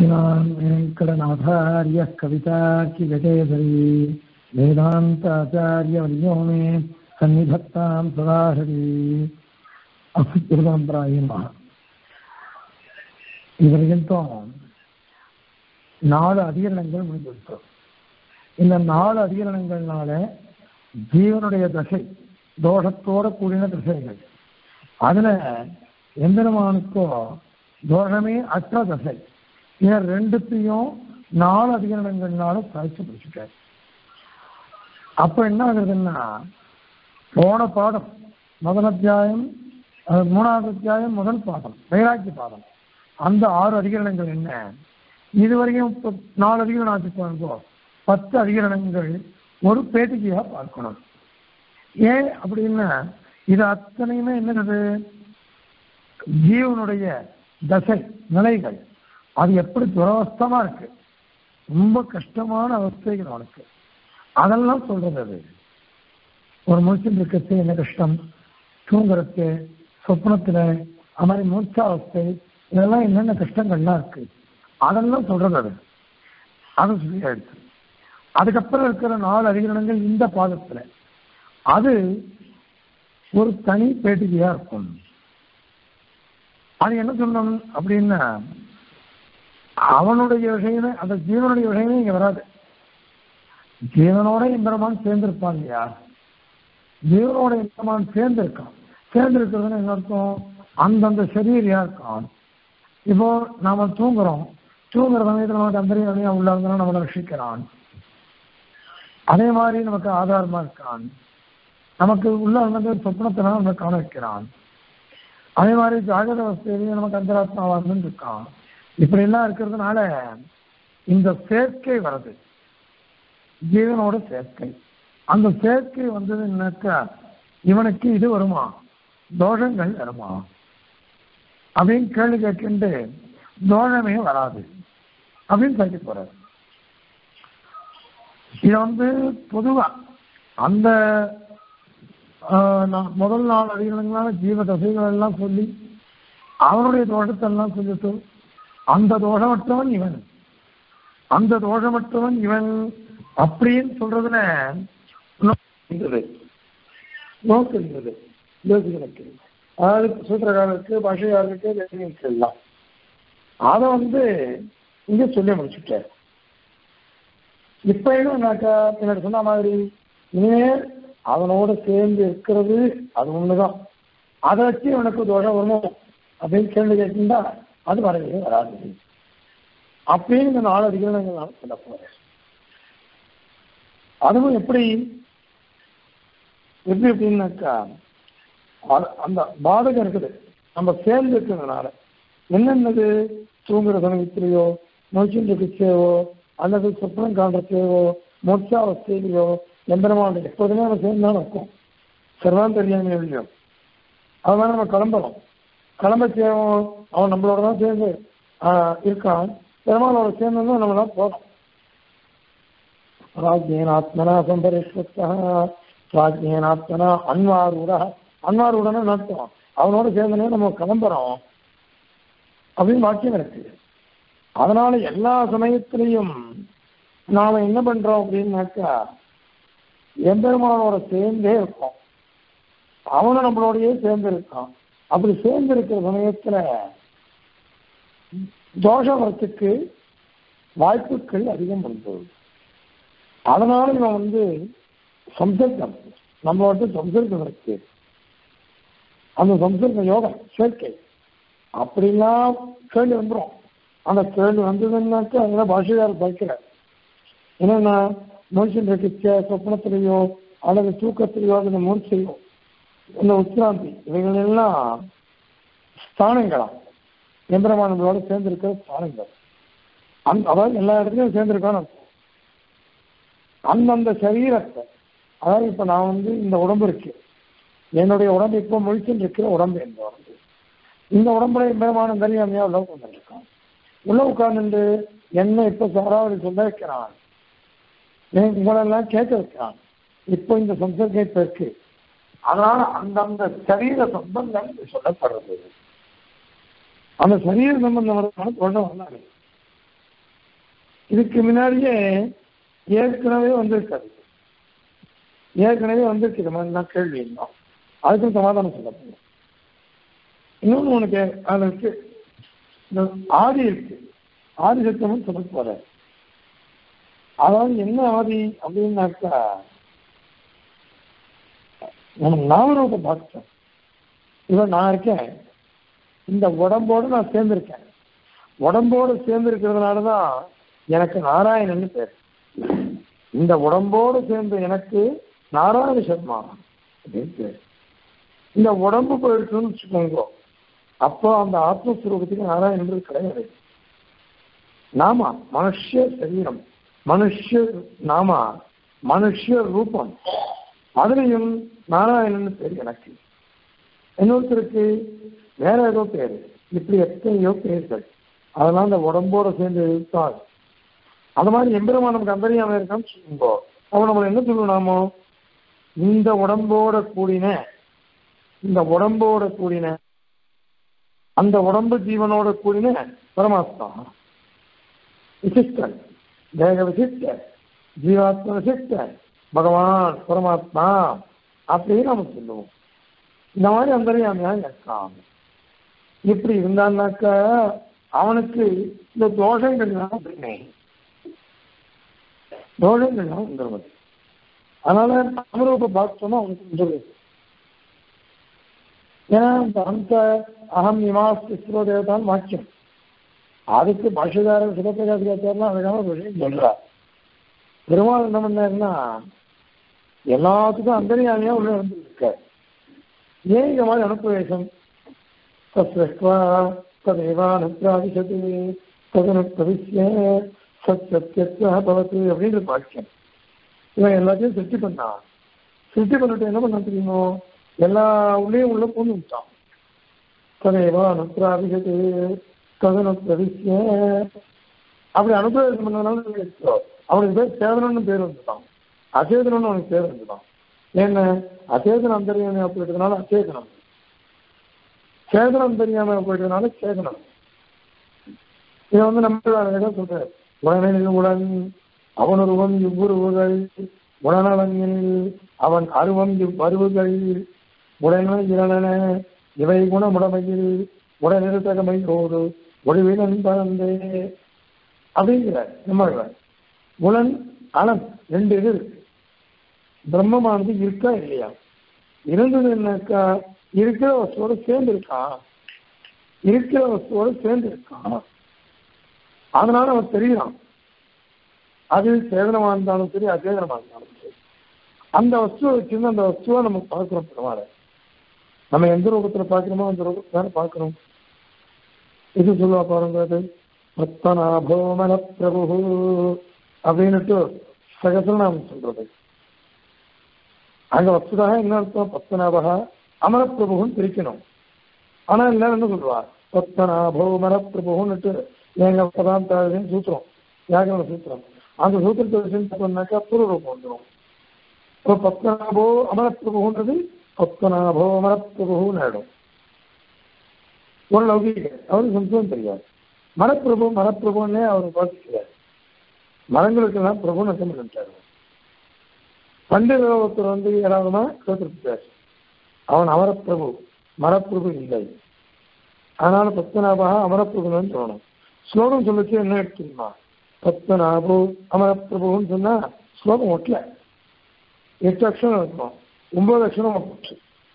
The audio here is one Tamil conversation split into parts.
श्रीमान् वेङ्कटनाथार्यः कवितार्किगजेधरी वेदान्ताचार्यवर्यो मे सन्निधत्तां सदाहरी அசுத்திருதாம்பராயமாக இதுவரைக்கும் நாலு அதிகரணங்கள் முடிஞ்சிருக்கும் இந்த நாலு அதிகரணங்கள்னால ஜீவனுடைய தசை தோஷத்தோட கூடின தசைகள் அதுல எந்திரமானுக்கோ தோஷமே அற்ற தசை இதை ரெண்டுத்தையும் நாலு அதிகரணங்கள்னால சாய்ச்சி பிடிச்சிட்டார் அப்ப என்ன ஆகுதுன்னா போன பாடம் முதல் அத்தியாயம் அஹ், மூணாவது அத்தியாயம் முதல் பாடம் வைராக்கிய பாடம் அந்த ஆறு அதிகரணங்கள் என்ன இதுவரையும் இப்ப நாலு அதிகரணம் ஆச்சு பாருங்க பத்து அதிகரணங்கள் ஒரு பேட்டிக்கையா பார்க்கணும் ஏன் அப்படின்னா இது அத்தனையுமே என்னது ஜீவனுடைய தசை நிலைகள் அது எப்படி துரவஸ்தமா இருக்கு ரொம்ப கஷ்டமான அவஸ்தைகள் அவனுக்கு அதெல்லாம் சொல்றது அது ஒரு மனுஷன் இருக்கிறது என்ன கஷ்டம் தூங்குறதுக்கு சொப்னத்துல அது மாதிரி மூச்சாவஸ்தை இதெல்லாம் என்னென்ன கஷ்டங்கள்லாம் இருக்கு அதெல்லாம் சொல்றது அது அது சொல்லி எடுத்து அதுக்கப்புறம் இருக்கிற நாலு அதிகரணங்கள் இந்த பாதத்துல அது ஒரு தனி பேட்டிகையா இருக்கும் அது என்ன சொல்லணும் அப்படின்னா அவனுடைய விஷயமே அந்த ஜீவனுடைய விஷயமே இங்க வராது ஜீவனோட இந்திரமான் சேர்ந்திருப்பான் இல்லையா ஜீவனோட இந்திரமான் சேர்ந்திருக்கான் சேர்ந்திருக்கிறதுன்னு என்ன அர்த்தம் அந்தந்த சரீரியா இருக்கான் இப்போ நாம தூங்குறோம் தூங்குற சமயத்தில் நமக்கு அந்தரியா உள்ள இருந்தாலும் நம்மளை ரட்சிக்கிறான் அதே மாதிரி நமக்கு ஆதாரமா இருக்கான் நமக்கு உள்ள வந்து சொப்னத்தினால நம்மளை காண வைக்கிறான் அதே மாதிரி ஜாகிரத அவஸ்தையிலேயே நமக்கு அந்தராத்மாவா இருந்து இருக்கான் இப்படி எல்லாம் இருக்கிறதுனால இந்த சேர்க்கை வருது ஜீவனோட சேர்க்கை அந்த சேர்க்கை வந்ததுன்னாக்கா இவனுக்கு இது வருமா தோஷங்கள் வருமா அப்படின்னு கேள்வி கேட்கிட்டு தோஷமே வராது அப்படின்னு சொல்லி போறாரு இது வந்து பொதுவா அந்த ஆஹ், நான் முதல் நாள் அதிகங்களான ஜீவ தசைகள் எல்லாம் சொல்லி அவனுடைய தோஷத்தை எல்லாம் சொல்லிட்டு அந்த தோஷமற்றவன் இவன் அந்த தோஷமற்றவன் இவன் அப்படின்னு சொல்றதுல இருந்தது நோக்கு இருந்தது யோசிகளுக்கு அதாவது சூத்திரக்காரருக்கு பாஷையாளருக்கு வேதிகளுக்கு எல்லாம் அதை வந்து இங்க சொல்லி முடிச்சுட்டார் இப்ப என்னன்னாக்கா பின்னாடி சொன்ன மாதிரி இனிமேல் அவனோட சேர்ந்து இருக்கிறது அது ஒண்ணுதான் அதை வச்சு இவனுக்கு தோஷம் வரணும் அப்படின்னு கேள்வி கேட்டிருந்தா அது வரவே வராது அப்படின்னு இந்த நாலு அதிகாரங்கள் நான் சொல்ல போறேன் அதுவும் எப்படி எப்படி எப்படின்னாக்கா அது- அந்த பாதகம் இருக்குது நம்ம சேர்ந்து இருக்கிறதுனால என்னென்னது தூங்குற சமயத்திலேயோ நோய்ச்சின்ற பிச்சையோ அல்லது சொப்பனம் காண்றதையோ மோட்சாவஸ்தையிலையோ எந்திரமான எப்போதுமே நம்ம சேர்ந்து தான் இருக்கும் சர்வான் தெரியாம இல்லையோ அதனால நம்ம கிளம்பணும் கிளம்ப செய்வோம் அவன் நம்மளோட தான் சேர்ந்து ஆஹ், இருக்கான் பெருமாளோட சேர்ந்து தான் நம்ம தான் போறோம் ராஜ்யேனாத்மனா சம்பரிஷ்வத்தா ராஜ்யேனாத்மனா அன்வாரூட அன்வாரூடன்னு நடத்தும் அவனோட சேர்ந்தனே நம்ம கிளம்புறோம் அப்படின்னு வாக்கியம் இருக்கு அதனால எல்லா சமயத்திலையும் நாம என்ன பண்றோம் அப்படின்னாக்கா எம்பெருமானோட சேர்ந்தே இருக்கோம் அவனும் நம்மளோடயே சேர்ந்து இருக்கான் அப்படி சேர்ந்து இருக்கிற சமயத்துல தோஷ வரத்துக்கு வாய்ப்புகள் அதிகம் இருந்தது அதனால இவன் வந்து சம்சர்க்கம் நம்மளோட சம்சர்க்கம் இருக்கு அந்த சம்சர்க்க யோகம் சேர்க்கை அப்படிலாம் கேள்வி வந்துடும் அந்த கேள்வி வந்ததுன்னாக்கா அதெல்லாம் பாஷையார் பார்க்கிறார் என்னன்னா மனுஷன் இருக்க சொப்னத்திலேயோ அல்லது தூக்கத்திலேயோ அல்லது மூர்ச்சையோ இந்த உத்ராந்தி இவைகள் எல்லாம் ஸ்தானங்களாம் எந்திரமானங்களோட சேர்ந்திருக்கிற ஸ்தானங்கள் அந்த அதாவது எல்லா இடத்துலையும் சேர்ந்திருக்கான்னு அர்த்தம். அந்தந்த சரீரத்தை அதாவது இப்ப நான் வந்து இந்த உடம்பு இருக்கு என்னுடைய உடம்பு இப்போ முழிச்சுட்டு இருக்கிற உடம்பு இந்த உடம்பு இந்த உடம்புல எம்பெருமான தனியாமையா உள்ள உட்காந்துருக்கான் உள்ள உட்கார்ந்து என்ன இப்ப சாராவளி சொல்ல வைக்கிறான் ஏன் உங்களெல்லாம் கேட்க வைக்கிறான் இப்போ இந்த சம்சர்க்கம் இப்ப இருக்கு அதனால அந்தந்த சரீர சம்பந்தம் சொல்லப்படுறது அந்த சரீர சம்பந்தம் வரதுனால தோஷம் வந்தாங்க இதுக்கு முன்னாடியே ஏற்கனவே வந்திருக்காது ஏற்கனவே வந்திருக்கு இது மாதிரி தான் கேள்வி இருந்தோம் அதுக்கும் சமாதானம் சொல்ல போகிறோம் இன்னொன்று உனக்கு அதில் இருக்கு இந்த ஆதி இருக்கு ஆதி சத்தமும் சொல்ல போற அதாவது என்ன ஆதி அப்படின்னாக்கா நம்ம நாமரூப பார்த்தோம் இவன் நான் இருக்கேன் இந்த உடம்போடு நான் சேர்ந்திருக்கேன் உடம்போடு சேர்ந்து இருக்கிறதுனால தான் எனக்கு நாராயணன் பேர் இந்த உடம்போடு சேர்ந்து எனக்கு நாராயண சர்மா அப்படின்னு பேர் இந்த உடம்பு போயிடுச்சுன்னு வச்சுக்கோங்க அப்போ அந்த ஆத்மஸ்வரூபத்துக்கு நாராயணன் கிடையாது நாமா மனுஷ சரீரம் மனுஷ நாமா மனுஷ ரூபம் அதுலயும் நாராயணன் பேர் எனக்கு இன்னொருத்தருக்கு வேற ஏதோ பேரு இப்படி எத்தனையோ பேர்கள் அதெல்லாம் அந்த உடம்போட சேர்ந்து இருப்பார் அந்த மாதிரி எம்பெருமான் நமக்கு அந்தரியாம இருக்கான்னு சொல்லுங்கோ அவன் நம்மளை என்ன சொல்லணும் நாமோ இந்த உடம்போட கூடின இந்த உடம்போட கூடின அந்த உடம்பு ஜீவனோட கூடின பரமாத்மா விசிஷ்டன் தேக விசிஷ்ட ஜீவாத்ம விசிஷ்ட பகவான் பரமாத்மா அப்படின்னு நம்ம சொல்லுவோம் இந்த மாதிரி அந்தரியாமையா இருக்கான் இப்படி இருந்தான்னாக்கா அவனுக்கு இந்த தோஷங்கள்லாம் அப்படின்னே தோஷங்கள்லாம் வந்துடுவது அதனால அமரூப பாக்தமா அவனுக்கு வந்துடுது ஏன்னா இந்த அந்த அகம் நிவாஸ் இஸ்ரோ தேவதான் வாக்கியம் அதுக்கு பாஷகாரர் சிவபிரகாசிகாச்சாரெலாம் அதுக்கான ஒரு விஷயம் சொல்றார் பெருமாள் என்ன பண்ணாருன்னா எல்லாத்துக்கும் அந்தரியாமையா உள்ள இருந்திருக்க ஏன் இந்த மாதிரி அனுப்பிரவேசம் தத்வா ததேவானுப்பிராதிசது ததனுப்பிரவிசிய சத் சத்தியத்வா பவத்து அப்படின்ற பாக்கியம் இவன் எல்லாத்தையும் சிருஷ்டி பண்ணான் சிருஷ்டி பண்ணிட்டு என்ன பண்ண தெரியுமோ எல்லா உள்ளேயும் உள்ள பூந்து விட்டான் ததேவா அனுப்பிராதிசது ததனுப்பிரவிசிய அப்படி அனுப்பிரவேசம் பண்ணதுனால அவனுக்கு பேர் சேதனன்னு பேர் வந்துட்டான் அச்சேதனம்னு அவனுக்கு பேர் வந்துட்டான் என்ன அச்சேதனம் தெரியாம போயிட்டதுனால அச்சேதனம் சேதனம் தெரியாம போயிட்டதுனால சேதனம் இதை வந்து நம்ம இடம் சொல்றாரு உடனில் உடன் அவன் ஒருவன் இவ்வுருவுகள் உடனவனில் அவன் அருவம் இவ்வருவுகள் உடனே இரணன இவை குணமுடமையில் உடனிருத்தகமையோடு ஒளிவினன் பறந்தே அப்படிங்கிறார் நம்ம உடன் அலம் ரெண்டு இது இருக்கு பிரம்மமானது இருக்கா இல்லையா இருந்தது என்னக்கா இருக்கிற வஸ்துவோட சேர்ந்து இருக்கான் இருக்கிற வஸ்துவோட சேர்ந்து இருக்கான் அதனால அவன் தெரியறான் அது சேதனமா இருந்தாலும் சரி அச்சேதனமா இருந்தாலும் சரி அந்த வஸ்துவை வச்சிருந்து அந்த வஸ்துவை நம்ம பார்க்கிறோம் பரவாயில்ல நம்ம எந்த ரூபத்துல பார்க்கிறோமோ அந்த ரூபத்துல தானே பார்க்கிறோம் இது சொல்லுவா பாருங்க அது பத்மநாபோமன பிரபு அப்படின்னுட்டு சகசரநாமம் சொல்றது அங்க வஸ்துதாக என்ன அர்த்தம் பத்மநாபகா அமரப்பிரபுன்னு பிரிக்கணும் ஆனா எல்லாரும் என்ன சொல்லுவா பத்மநாபோ மரப்பிரபுன்னுட்டு எங்க பதாம் தாழ்வுன்னு சூத்திரம் வியாகரண சூத்திரம் அந்த சூத்திரத்தை வச்சு பண்ணாக்கா பூர்வரூபம் வந்துடும் இப்போ பத்மநாபோ அமரப்பிரபுன்றது பத்மநாபோ அமரப்பிரபுன்னு ஆயிடும் ஒரு லௌகிக அவருக்கு சம்ஸ்கிருதம் தெரியாது மரப்பிரபு மரப்பிரபுன்னே அவர் பாதிக்கிறார் மரங்களுக்கெல்லாம் பிரபுன்னு அர்த்தம் பண்ணிட்டாரு பண்டித ஒருத்தர் வந்து ஏறாவதுமா கேட்டிருக்கார் அவன் அமரப்பிரபு மரப்பிரபு இல்லை அதனால பத்மநாபாக அமரப்பிரபுன்னு சொல்லணும் ஸ்லோகம் சொல்லிச்சு என்ன எடுத்துக்கணுமா பத்மநாபு அமரப்பிரபுன்னு சொன்னா ஸ்லோகம் ஒட்டல எட்டு அக்ஷரம் இருக்கும் ஒன்பது அக்ஷரம் போச்சு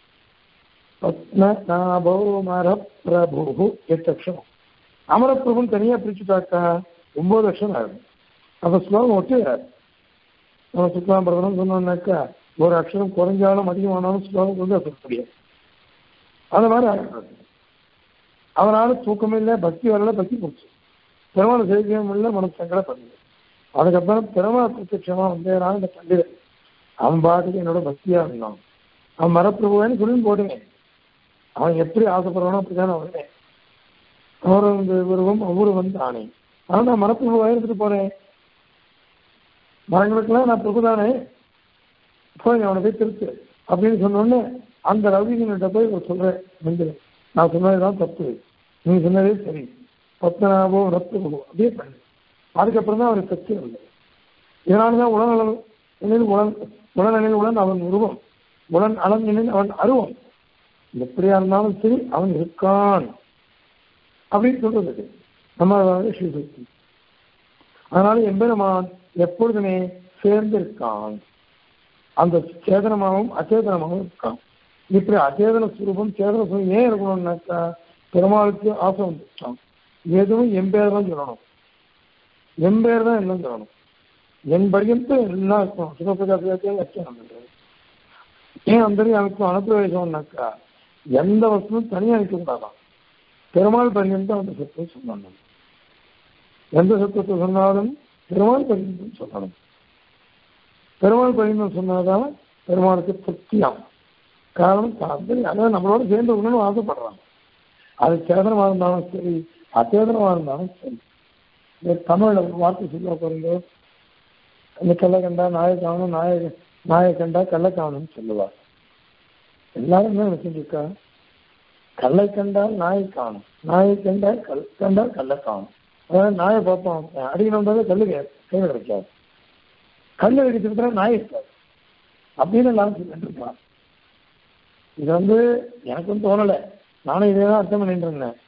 பத்மநாபோ மரப்பிரபு எட்டு அக்ஷரம் அமரப்பிரபுன்னு தனியா பிரிச்சுட்டாக்கா ஒன்பது அக்ஷரம் ஆகும் அப்ப ஸ்லோகம் ஒட்டி நம்ம சுக்லாம் பிரதனம் சொன்னோம்னாக்கா ஒரு அக்ஷரம் குறைஞ்சாலும் அதிகமானாலும் ஸ்லோகம் வந்து சொல்ல முடியாது அந்த மாதிரி ஆகிடுறது அதனால தூக்கம் இல்லை பக்தி வரல பக்தி போச்சு பெருமாள் செய்தியும் இல்லை மனசு சங்கட பண்ணுது அதுக்கப்புறம் பெருமாள் பிரத்யட்சமா வந்தேனால இந்த பண்டிதர் அவன் பாட்டுக்கு என்னோட பக்தியா இருந்தான் அவன் மரப்பிரபுவேன்னு சொல்லி போடுவேன் அவன் எப்படி ஆசைப்படுறானோ அப்படிதான் வருவேன் அவரும் இந்த உருவம் ஒவ்வொருவன் தானே ஆனா நான் மரப்பிரபுவாக இருந்துட்டு போறேன் மரங்களுக்கெல்லாம் நான் பிரபு தானே போய் அவனை போய் திருத்து அப்படின்னு சொன்னோடனே அந்த ரவிகிட்ட போய் ஒரு சொல்றேன் மந்திரன் நான் சொன்னதுதான் தப்பு நீ சொன்னதே சரி பத்மநாபோ ரத்து அப்படியே பண்ணு அதுக்கப்புறம் தான் அவருக்கு சக்தி வந்தது இதனாலதான் உடல்நலனில் உடல் உடல்நிலையில் உடன் அவன் உருவம் உடன் அலனில் அவன் அருவம் எப்படியா இருந்தாலும் சரி அவன் இருக்கான் அப்படின்னு சொல்றது நம்ம ஸ்ரீசக்தி அதனால எம்பெருமான் எப்பொழுதுமே சேர்ந்து இருக்கான் அந்த சேதனமாகவும் அச்சேதனமாகவும் இருக்கான் இப்படி அச்சேதன சுரூபம் சேதன சுரூபம் ஏன் இருக்கணும்னாக்கா பெருமாளுக்கு ஆசை வந்துட்டான் எதுவும் என் பேர் தான் சொல்லணும் என் பேர் தான் எல்லாம் சொல்லணும் என் பரியந்தம் எல்லாம் இருக்கணும் சிவபிரகாசியத்தையும் லட்சணம் பண்றது ஏன் அந்த எனக்கு அனுப்பிரவேசம்னாக்கா எந்த வசமும் தனியாக இருக்கக்கூடாதான் பெருமாள் பரியந்தம் அந்த சத்துவம் சொல்லணும் எந்த சத்துவத்தை சொன்னாலும் பெருமாள் பரியந்தம் சொல்லணும் பெருமாள் பரியந்தம் சொன்னாதான் பெருமாளுக்கு திருப்தியாகும் காரணம் தான் அதாவது நம்மளோட சேர்ந்து இருக்கணும்னு ஆசைப்படுறாங்க அது சேதனமாக இருந்தாலும் சரி அச்சேதனமாக இருந்தாலும் சரி இந்த தமிழில் ஒரு வார்த்தை சொல்ல பாருங்க இந்த கல்லை கண்டா நாயை காணும் நாயை நாயை கண்டா கல்லை காணும்னு சொல்லுவார் எல்லாரும் என்ன நினைச்சிருக்கா கல்லை கண்டால் நாயை காணும் நாயை கண்டால் கல் கண்டால் கல்லை காணும் அதாவது நாயை பார்ப்போம் அடிக்கணுன்றதே கல்லு கையில் கிடைக்காது கல் அடிக்கிறதுக்கு நாய் இருக்காது அப்படின்னு எல்லாரும் சொல்லிட்டு இருக்கான் இது வந்து எனக்கு வந்து தோணலை நானும் இதே தான் அர்த்தம் பண்ணிட்டு இருந்தேன்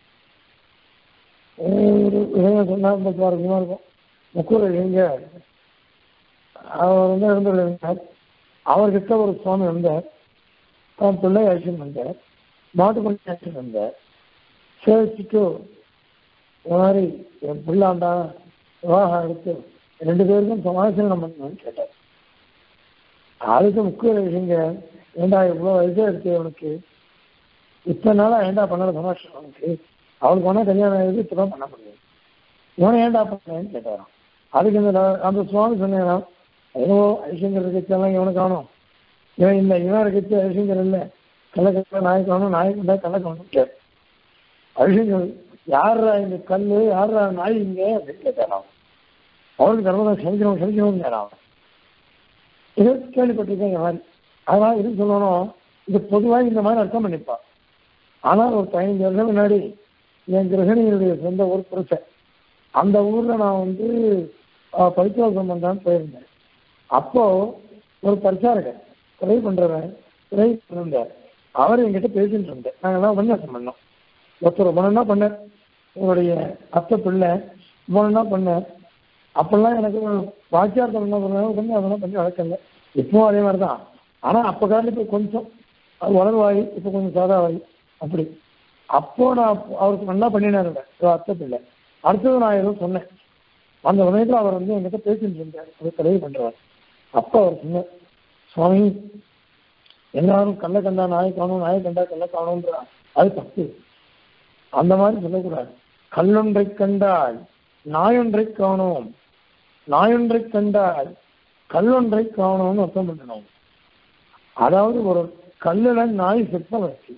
ஒரு இளைஞர் சொன்னா ரொம்ப சுவாரஸ்யமா இருக்கும் முக்கூர் எங்க அவர் வந்து இருந்தார் அவர்கிட்ட ஒரு சுவாமி வந்தார் தான் பிள்ளை அழைச்சிட்டு வந்தார் மாட்டு பண்ணி அழைச்சிட்டு வந்தார் சேவிச்சுட்டு இந்த மாதிரி என் பிள்ளாண்டா விவாகம் எடுத்து ரெண்டு பேருக்கும் சமாசனம் பண்ணணும்னு கேட்டார் அதுக்கு முக்கிய விஷயங்க ஏண்டா இவ்வளோ வயசே எடுத்து அவனுக்கு இத்தனை நாளா ஏண்டா பண்ணல சமாஷம் அவனுக்கு அவளுக்கு ஒன்றா கல்யாணம் ஆகுது இப்பதான் பண்ண முடியும் இவனை ஏண்டா பண்ணேன்னு கேட்டாராம் அதுக்கு இந்த அந்த சுவாமி சொன்னேன் ஏதோ ஐசங்கர் இருக்கச்செல்லாம் இவனை காணும் இவன் இல்லை இவன் இருக்கச்சு ஐசங்கர் இல்லை கள்ளக்கல்ல நாய் காணும் நாய் கண்டா கள்ள காணும் கேட்டு ஐசங்கர் யாரா இந்த கல் யாரா நாய் இங்க அப்படின்னு கேட்டாராம் அவருக்கு தர்மதான் சமைக்கணும் சமைக்கணும்னு கேட்டான் இது கேள்விப்பட்டிருக்கேன் இந்த மாதிரி அதனால இது சொல்லணும் இது பொதுவாக இந்த மாதிரி அர்த்தம் பண்ணிப்பா ஆனால் ஒரு பதினஞ்சு வருஷம் முன்னாடி என் கிரகணியினுடைய சொந்த ஊர் புருஷன் அந்த ஊர்ல நான் வந்து பரிசுவாசம் பண்ணான்னு போயிருந்தேன் அப்போ ஒரு பரிசாரகர் கொலை பண்றவன் கொலை பண்ணிருந்தார் அவர் என்கிட்ட பேசிட்டு இருந்தேன் நாங்கெல்லாம் உபன்யாசம் பண்ணோம் ஒருத்தர் உபனா பண்ண உங்களுடைய அத்தை பிள்ளை உபனா பண்ண அப்பெல்லாம் எனக்கு வாக்கியார்த்தம் என்ன பண்ணாலும் கொஞ்சம் அதெல்லாம் பண்ணி வளர்க்கல இப்பவும் அதே மாதிரி தான் ஆனா அப்ப காரணம் இப்போ கொஞ்சம் அது வளர்வாய் இப்போ கொஞ்சம் சாதாவாய் அப்படி அப்போ நான் அவருக்கு நல்லா பண்ணினாரு அத்தை பிள்ளை அடுத்தது நான் ஏதோ சொன்னேன் அந்த சமயத்தில் அவர் வந்து என்கிட்ட பேசிட்டு இருந்தார் அவர் தலைவி பண்றார் அப்போ அவர் சொன்னார் சுவாமி எல்லாரும் கல்ல கண்டா நாயை காணும் நாயை கண்டா கல்ல காணும்ன்றா அது தப்பு அந்த மாதிரி சொல்லக்கூடாது கல்லொன்றை கண்டால் நாயொன்றை காணோம் நாயொன்றை கண்டால் கல்லொன்றை காணோம்னு அர்த்தம் பண்ணணும் அதாவது ஒரு கல்லுல நாய் சிற்பம் வச்சு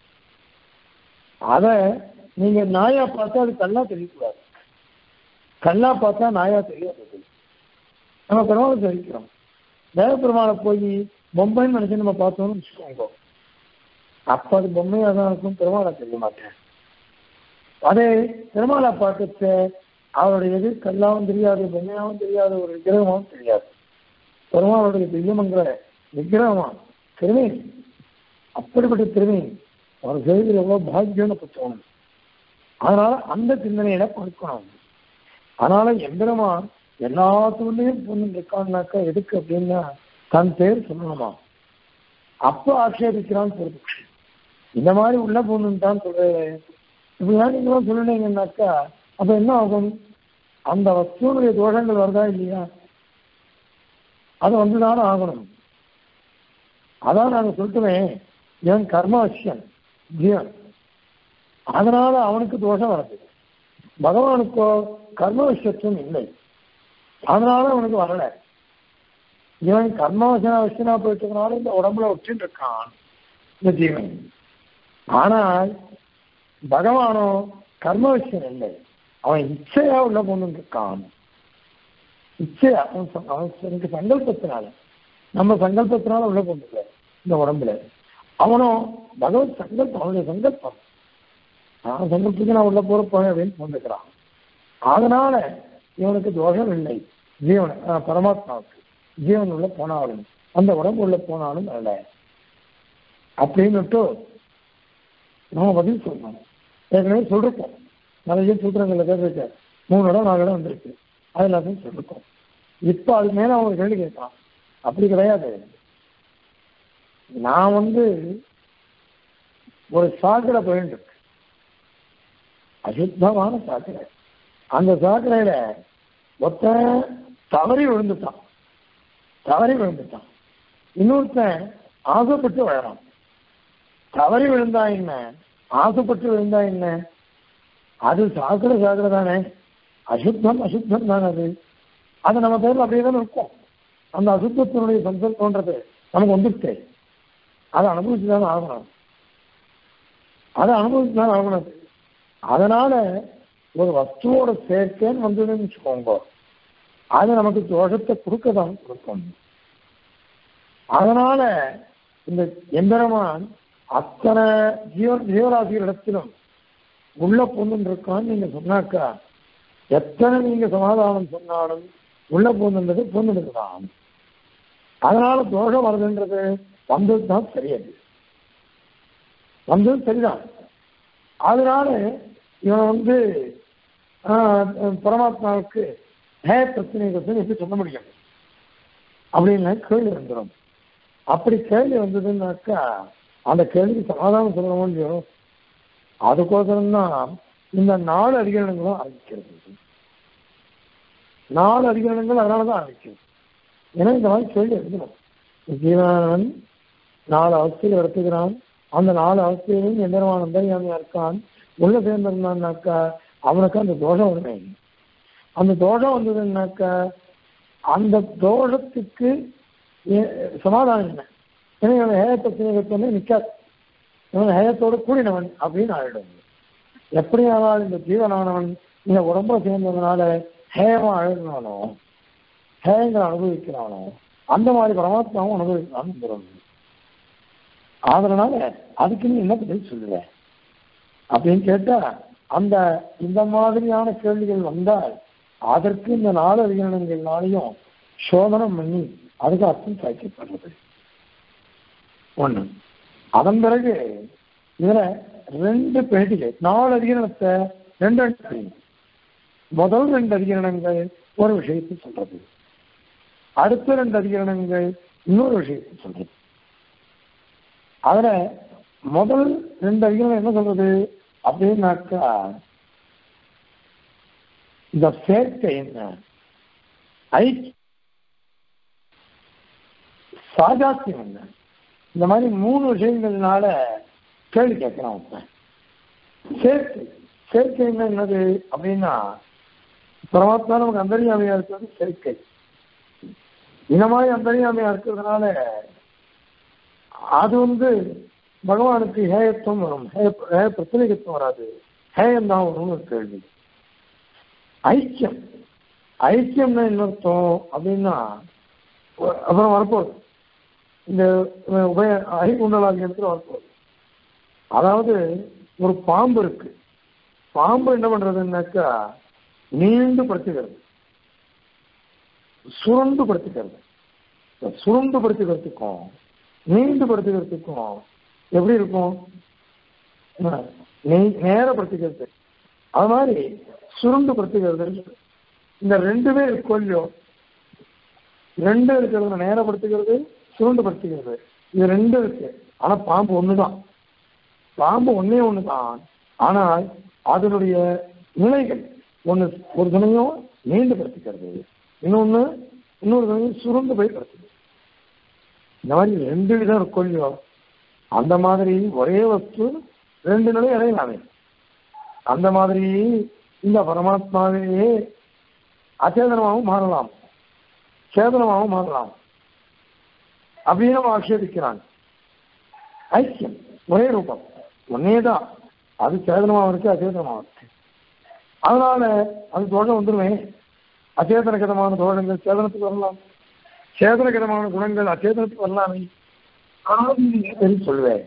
அத நீங்க நாயா பார்த்தா அது கல்லா தெரியக்கூடாது கல்லா பார்த்தா நாயா தெரியாது நம்ம பெருமாளை தெரிவிக்கிறோம் தேவ பெருமாளை போய் பொம்மைன்னு நினைச்சு நம்ம பார்த்தோம்னு வச்சுக்கோங்க அப்ப அது பொம்மையா தான் இருக்கும் பெருமாளை தெரிய மாட்டேன் அதே பெருமாளை பார்க்கச்ச அவருடைய எது கல்லாவும் தெரியாது பொம்மையாவும் தெரியாது ஒரு விக்கிரகமாவும் தெரியாது பெருமாளுடைய திவ்யமங்கிற விக்கிரகமா திருமி அப்படிப்பட்ட திருமி அவர் செய்தியில் எவ்வளவு பாக்கியம்னு தோணும் அதனால அந்த சிந்தனையில கொடுக்கணும் அதனால எந்திரமான் எல்லாத்துலேயும் பொண்ணு இருக்கான்னாக்கா எதுக்கு அப்படின்னா தன் பேர் சொல்லணுமா அப்போ ஆட்சேபிக்கிறான்னு சொல்றது இந்த மாதிரி உள்ள பொண்ணுன்னு தான் சொல்றேன் இப்படிலாம் நீங்களும் சொல்லினீங்கன்னாக்கா அப்ப என்ன ஆகும் அந்த வஸ்துவனுடைய தோஷங்கள் வருதா இல்லையா அது வந்துதானே ஆகணும் அதான் நாங்க சொல்லிட்டுமே என் கர்மாவசியன் ஜீவன் அதனால அவனுக்கு தோஷம் வருது பகவானுக்கோ கர்மவசியத்துவம் இல்லை அதனால அவனுக்கு வரல இவன் கர்மவசன அவசியனா போயிட்டதுனால இந்த உடம்புல ஒற்றின்னு இருக்கான் இந்த ஜீவன் ஆனால் பகவானோ கர்மவசியம் இல்லை அவன் இச்சையா உள்ள பொண்ணு இருக்கான் இச்சையா அவன் அவனுக்கு சங்கல்பத்தினால நம்ம சங்கல்பத்தினால உள்ள பொண்ணு இல்லை இந்த உடம்புல அவனும் பகவத் சங்கல்பம் அவனுடைய சங்கல்பம் நான் சங்கல்பத்துக்கு நான் உள்ள போற போறேன் அப்படின்னு போந்துக்கிறான் அதனால இவனுக்கு தோஷம் இல்லை ஜீவன் அஹ், பரமாத்மாவுக்கு ஜீவன் உள்ள போனாலும் அந்த உடம்பு உள்ள போனாலும் அல்ல அப்படின்னுட்டு நம்ம பதில் சொல்லணும் ஏற்கனவே சொல்லிருக்கோம் நிறைய சூத்திரங்களில் கேட்டிருக்க மூணு இடம் நாலு இடம் வந்திருக்கு அது எல்லாத்தையும் சொல்லிருக்கோம் இப்போ அது மேல அவங்க கேள்வி கேட்கலாம் அப்படி கிடையாது நான் வந்து ஒரு சாக்கடை போயிட்டு இருக்கு அசுத்தமான சாக்கடை அந்த சாக்கடையில ஒருத்தன் தவறி விழுந்துட்டான் தவறி விழுந்துட்டான் இன்னொருத்தன் ஆசைப்பட்டு விழறான் தவறி விழுந்தா என்ன ஆசைப்பட்டு விழுந்தா என்ன அது சாக்கடை சாக்கடை தானே அசுத்தம் அசுத்தம் தானே அது அது நம்ம பேர்ல அப்படியே தானே இருக்கும் அந்த அசுத்தத்தினுடைய சந்தர்ப்பம்ன்றது நமக்கு வந்துருச்சு அதை அனுபவிச்சு தானே ஆகணும் அதை அனுபவிச்சு தான் ஆகணும் அது. அதனால ஒரு வஸ்துவோட சேர்க்கைன்னு வந்ததுன்னு வச்சுக்கோங்க அது நமக்கு தோஷத்தை கொடுக்க தான் கொடுக்கும் அதனால இந்த எம்பெருமான் அத்தனை ஜீவ ஜீவராசிகளிடத்திலும் உள்ள பொண்ணு இருக்கான்னு நீங்க சொன்னாக்கா எத்தனை நீங்க சமாதானம் சொன்னாலும் உள்ள பொண்ணுன்றது பொண்ணுக்கு தான் அதனால தோஷம் வருதுன்றது வந்தது தான் சரியாது வந்தது சரிதான் அதனால இவன் வந்து ஆஹ், பரமாத்மாவுக்கு ஹே பிரச்சனை பிரச்சனை எப்படி சொல்ல முடியும் அப்படின்னு கேள்வி வந்துடும் அப்படி கேள்வி வந்ததுன்னாக்கா அந்த கேள்விக்கு சமாதானம் சொல்லணும் இல்லையோ அதுக்கோசரம் தான் இந்த நாலு அதிகரணங்களும் ஆரம்பிக்கிறது நாலு அதிகரணங்கள் அதனால தான் ஆரம்பிக்கிறது ஏன்னா இந்த மாதிரி கேள்வி எழுதணும் ஜீவனானவன் நாலு அவஸ்தைகள் எடுத்துக்கிறான் அந்த நாலு அவஸ்தையிலும் எந்திரமான அந்தரியாமையா இருக்கான் உள்ள சேர்ந்திருந்தான்னாக்கா அவனுக்கு அந்த தோஷம் வருமே அந்த தோஷம் வந்ததுன்னாக்கா அந்த தோஷத்துக்கு ஏ- சமாதானம் என்ன ஏன்னா இவன் ஹேயத்தை சிநேகத்தோட நிற்காது இவன் ஹேயத்தோட கூடினவன் அப்படின்னு ஆயிடும் எப்படி ஆனால் இந்த ஜீவனானவன் இந்த உடம்ப சேர்ந்ததுனால ஹேயமா அழுகினானோ ஹேயங்களை அனுபவிக்கிறானோ அந்த மாதிரி பரமாத்மாவும் அனுபவிக்கிறான்னு சொல்லுவாங்க அதனால அதுக்கு நீ என்ன பதில் சொல்லுவ அப்படின்னு கேட்டா அந்த இந்த மாதிரியான கேள்விகள் வந்தால் அதற்கு இந்த நாலு அதிகரணங்கள்னாலையும் சோதனம் பண்ணி அதுக்கு அர்த்தம் சாய்க்கப்படுறது ஒண்ணு அதன் பிறகு இதுல ரெண்டு பேட்டிகை நாலு அதிகரணத்தை ரெண்டு ரெண்டு பிரியும். முதல் ரெண்டு அதிகரணங்கள் ஒரு விஷயத்தை சொல்றது அடுத்த ரெண்டு அதிகரணங்கள் இன்னொரு விஷயத்தை சொல்றது அதுல முதல் ரெண்டு அதிகரணம் என்ன சொல்றது அப்படின்னாக்கா இந்த சேர்க்கை என்ன ஐக்கியம் சாஜாத்தியம் என்ன இந்த மாதிரி மூணு விஷயங்கள்னால கேள்வி கேட்கிறான் ஒருத்தன் சேர்க்கை சேர்க்கை என்ன என்னது அப்படின்னா பரமாத்மா நமக்கு அந்தரியாமையா இருக்கிறது சேர்க்கை இந்த மாதிரி அந்தரியாமையா இருக்கிறதுனால அது வந்து பகவானுக்கு ஹேயத்துவம் வரும் ஹேய ஹேய பிரச்சனைகத்துவம் வராது ஹேயம் தான் வரும்னு ஒரு கேள்வி ஐக்கியம் ஐக்கியம்னா என்ன அர்த்தம் அப்படின்னா ஒ- அப்புறம் வரப்போகுது இந்த அஹ், உபய ஐகுண்டலாகி இடத்துல வரப்போகுது அதாவது ஒரு பாம்பு இருக்கு பாம்பு என்ன பண்றதுன்னாக்கா நீண்டு படுத்துக்கிறது சுருண்டு படுத்துக்கிறது இந்த சுருண்டு படுத்துக்கிறதுக்கும் நீண்டு படுத்துக்கிறதுக்கும் எப்படி இருக்கும் அஹ், நெய்- நேர படுத்துக்கிறது அது மாதிரி சுருண்டு படுத்துக்கிறது இந்த ரெண்டுமே இருக்கும் இல்லையோ ரெண்டு இருக்கிறது நேரப்படுத்துகிறது சுருண்டுபடுத்துகிறது இது ரெண்டு இருக்கு ஆனா பாம்பு ஒண்ணுதான் பாம்பு ஒண்ணே ஒண்ணுதான் ஆனால் அதனுடைய நிலைகள் ஒண்ணு ஒரு சமயம் நீண்டு படுத்திக்கிறது இன்னொன்னு இன்னொரு சமயம் சுருண்டு போய் படுத்துது இந்த மாதிரி ரெண்டு விதம் இருக்கும் இல்லையோ அந்த மாதிரி ஒரே வஸ்து ரெண்டு நிலை அடையலாமே அந்த மாதிரி இந்த பரமாத்மாவே அச்சேதனமாகவும் மாறலாம் சேதனமாகவும் மாறலாம் அப்படின்னு அவன் ஆட்சேபிக்கிறான் ஐக்கியம் ஒரே ரூபம் ஒன்னே தான் அது சேதனமாகவும் இருக்கு அச்சேதனமாகவும் இருக்கு அதனால அது தோஷம் வந்துருவேன் அச்சேதனகிதமான தோஷங்கள் சேதனத்துக்கு வரலாம் சேதனகிதமான குணங்கள் அச்சேதனத்துக்கு வரலாமே ஆனால் நீ எது சொல்லுவேன்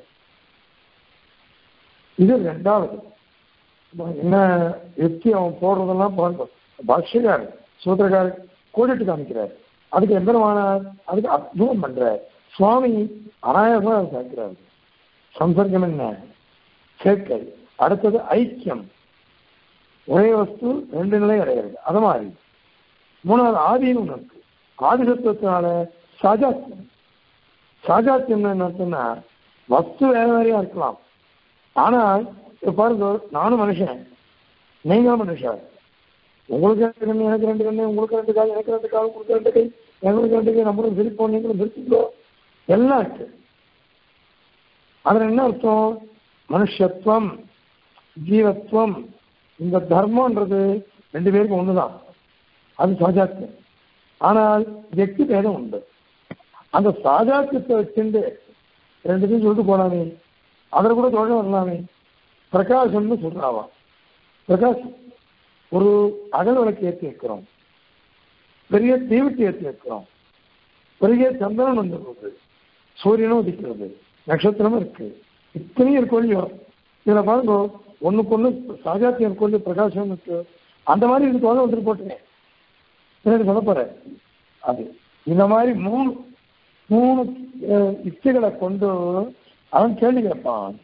இது ரெண்டாவது என்ன யுக்தி அவன் போடுறதெல்லாம் பாருங்க பாஷ்யக்கார் சூத்திரக்கார் கோடிட்டு காமிக்கிறார் அதுக்கு எம்பெருமானார் அதுக்கு அற்புதம் பண்றார் சுவாமி அனாயசமா அதை சேர்க்கிறார் சம்சர்க்கம் என்ன சேர்க்கை அடுத்தது ஐக்கியம் ஒரே வஸ்து ரெண்டு நிலை அடையிறது அது மாதிரி மூணாவது ஆதின்னு ஒன்று இருக்கு ஆதிசத்துவத்தினால சாஜாத்தியம் சாஜாத்தியம் என்ன அர்த்தம்னா வஸ்து வேற வேறையா இருக்கலாம் ஆனால் இப்ப பாருங்க நானும் மனுஷன் நீங்களும் மனுஷன் உங்களுக்கு ரெண்டு கண்ணு எனக்கு ரெண்டு கண்ணு உங்களுக்கு ரெண்டு கால் எனக்கு ரெண்டு கால் உங்களுக்கு ரெண்டு கை எங்களுக்கு ரெண்டு கை நம்மளும் சிரிப்போம் நீங்களும் சிரிச்சுக்கோ எல்லாம் இருக்கு அதுல என்ன அர்த்தம் மனுஷத்துவம் ஜீவத்துவம் இந்த தர்மம்ன்றது ரெண்டு பேருக்கும் ஒண்ணுதான் அது சாஜாத்தியம் ஆனால் வெக்தி பேதம் உண்டு அந்த சாஜாத்தியத்தை வச்சுட்டு ரெண்டு பேரும் சொல்லிட்டு போனாமே அதில் கூட தோழம் வரலாமே பிரகாசம்னு சொல்றாவா பிரகாசம் ஒரு அகல் விளக்கு ஏற்றி வைக்கிறோம் பெரிய தீவிட்டு ஏற்றி வைக்கிறோம் பெரிய சந்திரன் வந்து போகுது சூரியனும் உதிக்கிறது நட்சத்திரமும் இருக்கு இத்தனையும் இருக்கும் இல்லையோ இதுல பாருங்க ஒண்ணுக்கு ஒண்ணு சாஜாத்தியம் இருக்கும் இல்லையோ பிரகாசம் இருக்கு அந்த மாதிரி இது தோணை வந்துட்டு போட்டுங்க எனக்கு சொல்ல போறேன் அது இந்த மாதிரி மூணு மூணு அஹ், யுக்திகளை கொண்டு அவன் கேள்வி கேட்பான்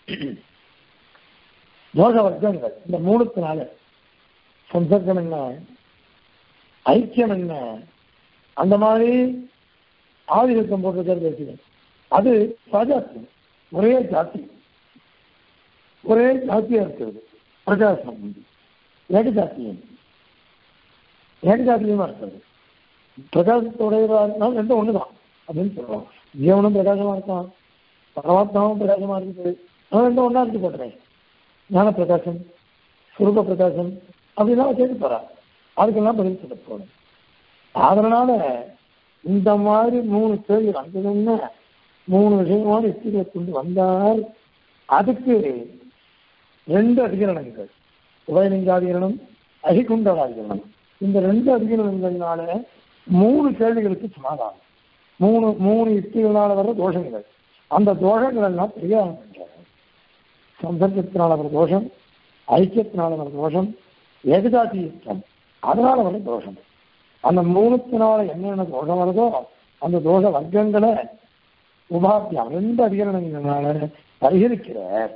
தோஷ வர்க்கங்கள் இந்த மூணுத்தினால சம்சர்க்கம் என்ன ஐக்கியம் என்ன அந்த மாதிரி ஆதிக்கம் போட்டிருக்கிறது பேசுகிறேன் அது சாஜாத்தியம் ஒரே ஜாதி ஒரே ஜாத்தியா இருக்கிறது பிரகாசம் ஏக ஜாத்தியம் ஏக ஜாத்தியமா இருக்கிறது பிரகாசத்தோடையதா இருந்தாலும் ரெண்டும் ஒண்ணுதான் அப்படின்னு சொல்றோம் ஜீவனும் பிரகாசமா இருக்கான் பரமாத்மாவும் பிரகாசமா இருக்குது அவன் ரெண்டும் ஒண்ணா இருக்கு போட்டுறேன் ஞான பிரகாசம் சுரூப பிரகாசம் அப்படிலாம் கேட்டு போறா அதுக்கெல்லாம் பதில் சொல்ல போகணும் அதனால இந்த மாதிரி மூணு கேள்வி வந்ததுன்னா மூணு விஷயமான யுக்திகளை கொண்டு வந்தால் அதுக்கு ரெண்டு அதிகரணங்கள் உபயலிங்காதிகரணம் அகிகுண்டராதிகரணம் இந்த ரெண்டு அதிகரணங்கள்னால மூணு கேள்விகளுக்கு சமாதானம் மூணு மூணு யுக்திகளால வர தோஷங்கள் அந்த தோஷங்கள் எல்லாம் பரிகாரம் பண்றாங்க சந்தர்ப்பத்தினால வர தோஷம் ஐக்கியத்தினால வர தோஷம் ஏகதாத்தியம் அதனால வர தோஷம் அந்த மூணுத்தினால என்னென்ன தோஷம் வருதோ அந்த தோஷ வர்க்கங்களை உபாத்தியம் ரெண்டு அதிகரணங்களால பரிகரிக்கிறார்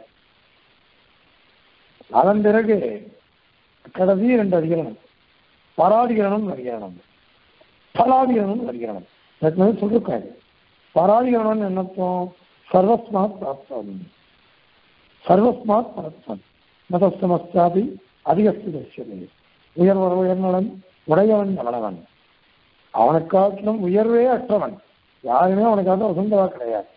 அதன் பிறகு கடைசி ரெண்டு அதிகரணம் பராதிகரணம் அதிகரணம் பலாதிகரணம் அதிகரணம் ஏற்கனவே சொல்லிருக்காரு பராதிகரணம் என்னத்தம் சர்வஸ்மாத் பிராப்தம் சர்வஸ்மாத் பரத்வம் மதஸ்தமஸ்தாபி அதிகஸ்து தரிசது உயர்வர் உயர்நலன் உடையவன் நலனவன் அவனுக்காட்டிலும் உயர்வே அற்றவன் யாருமே அவனுக்காக வசந்தவா கிடையாது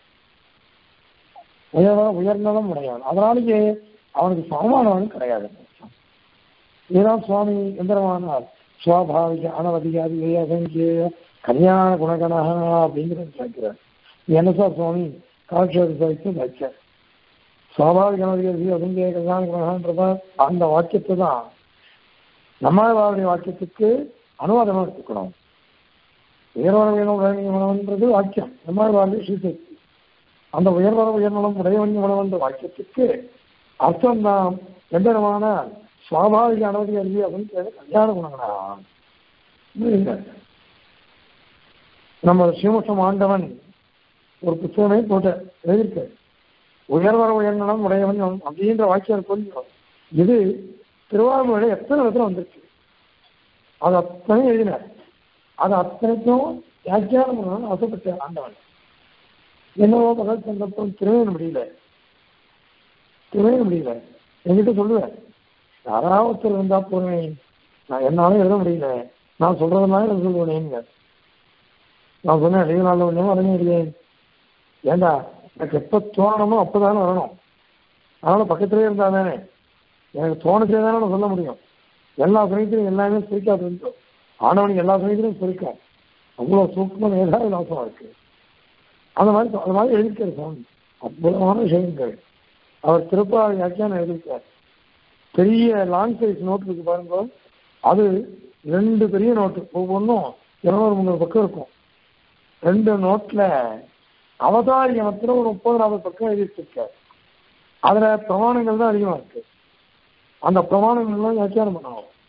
உயர்வ உயர்நலம் உடையவன் அதனாலேயே அவனுக்கு சமமானவன் கிடையாது இதுதான் சுவாமி எந்திரமானார் சுவாபாவிக அனவதிகாரி அசங்கிய கல்யாண குணகணா அப்படிங்கிறத கேட்கிறார் என்ன சார் சுவாமி காட்சி சாய்த்து வச்சார் சுவாபாவிக அனவதிகாரி அசங்கிய கல்யாண குணகான்றதா அந்த வாக்கியத்தை தான் நம்மளுடைய வாக்கியத்துக்கு அனுவாதமா எடுத்துக்கணும் உயர்வர வேணும் உணவன்றது வாக்கியம் நம்மளுடைய ஸ்ரீசக்தி அந்த உயர்வர உயர்நலம் உடையவன் உணவன்ற வாக்கியத்துக்கு அர்த்தம் தான் எந்தவிதமான சுவாபாவிக அனுமதி அறிவி அப்படின்னு பேரு கல்யாண குணங்களா நம்ம ஸ்ரீமுஷ்டம் ஆண்டவன் ஒரு புத்தகமே போட்ட எழுதியிருக்க உயர்வர உயர்நலம் உடையவன் அப்படின்ற வாக்கியம் கொஞ்சம் இது திருவாரூரை எத்தனை இடத்துல வந்துருச்சு அது அத்தனை எழுதினார் அது அத்தனைக்கும் வியாக்கியானம் பண்ணணும்னு ஆசைப்பட்ட ஆண்டவன் என்னவோ பகல் சந்தர்ப்பம் திருவேண முடியல திருவேண முடியல என்கிட்ட சொல்லுவேன் யாராவது ஒருத்தர் இருந்தா போறேன் நான் என்னாலும் எழுத முடியல நான் சொல்றதுனால எழுத சொல்லுவேனேங்க நான் சொன்னேன் எழுதி நாள் ஒன்றும் வரவே இல்லையே ஏண்டா எனக்கு எப்போ தோணணுமோ அப்போதானே வரணும் அதனால பக்கத்திலே இருந்தா தானே எனக்கு தோணுச்சே தானே நான் சொல்ல முடியும் எல்லா சமயத்திலும் எல்லாமே சிரிக்காது இருந்தோம் ஆனவனுக்கு எல்லா சமயத்திலும் சிரிக்கும் அவ்வளோ சூக்மம் ஏதாவது நாசமா இருக்கு அந்த மாதிரி அந்த மாதிரி எழுதியிருக்காரு சுவாமி அற்புதமான விஷயங்கள் அவர் திருப்பாவை வியாக்கியானம் எழுதியிருக்கார் பெரிய லாங் சைஸ் நோட் இருக்கு பாருங்க அது ரெண்டு பெரிய நோட்டு ஒவ்வொன்றும் இருநூறு முந்நூறு பக்கம் இருக்கும் ரெண்டு நோட்ல அவதாரியமத்துல ஒரு முப்பது நாற்பது பக்கம் எழுதி வச்சிருக்காரு அதுல பிரமாணங்கள் தான் அதிகமா இருக்கு அந்த பிரமாணங்கள்லாம் வியாக்கியானம் பண்ணணும்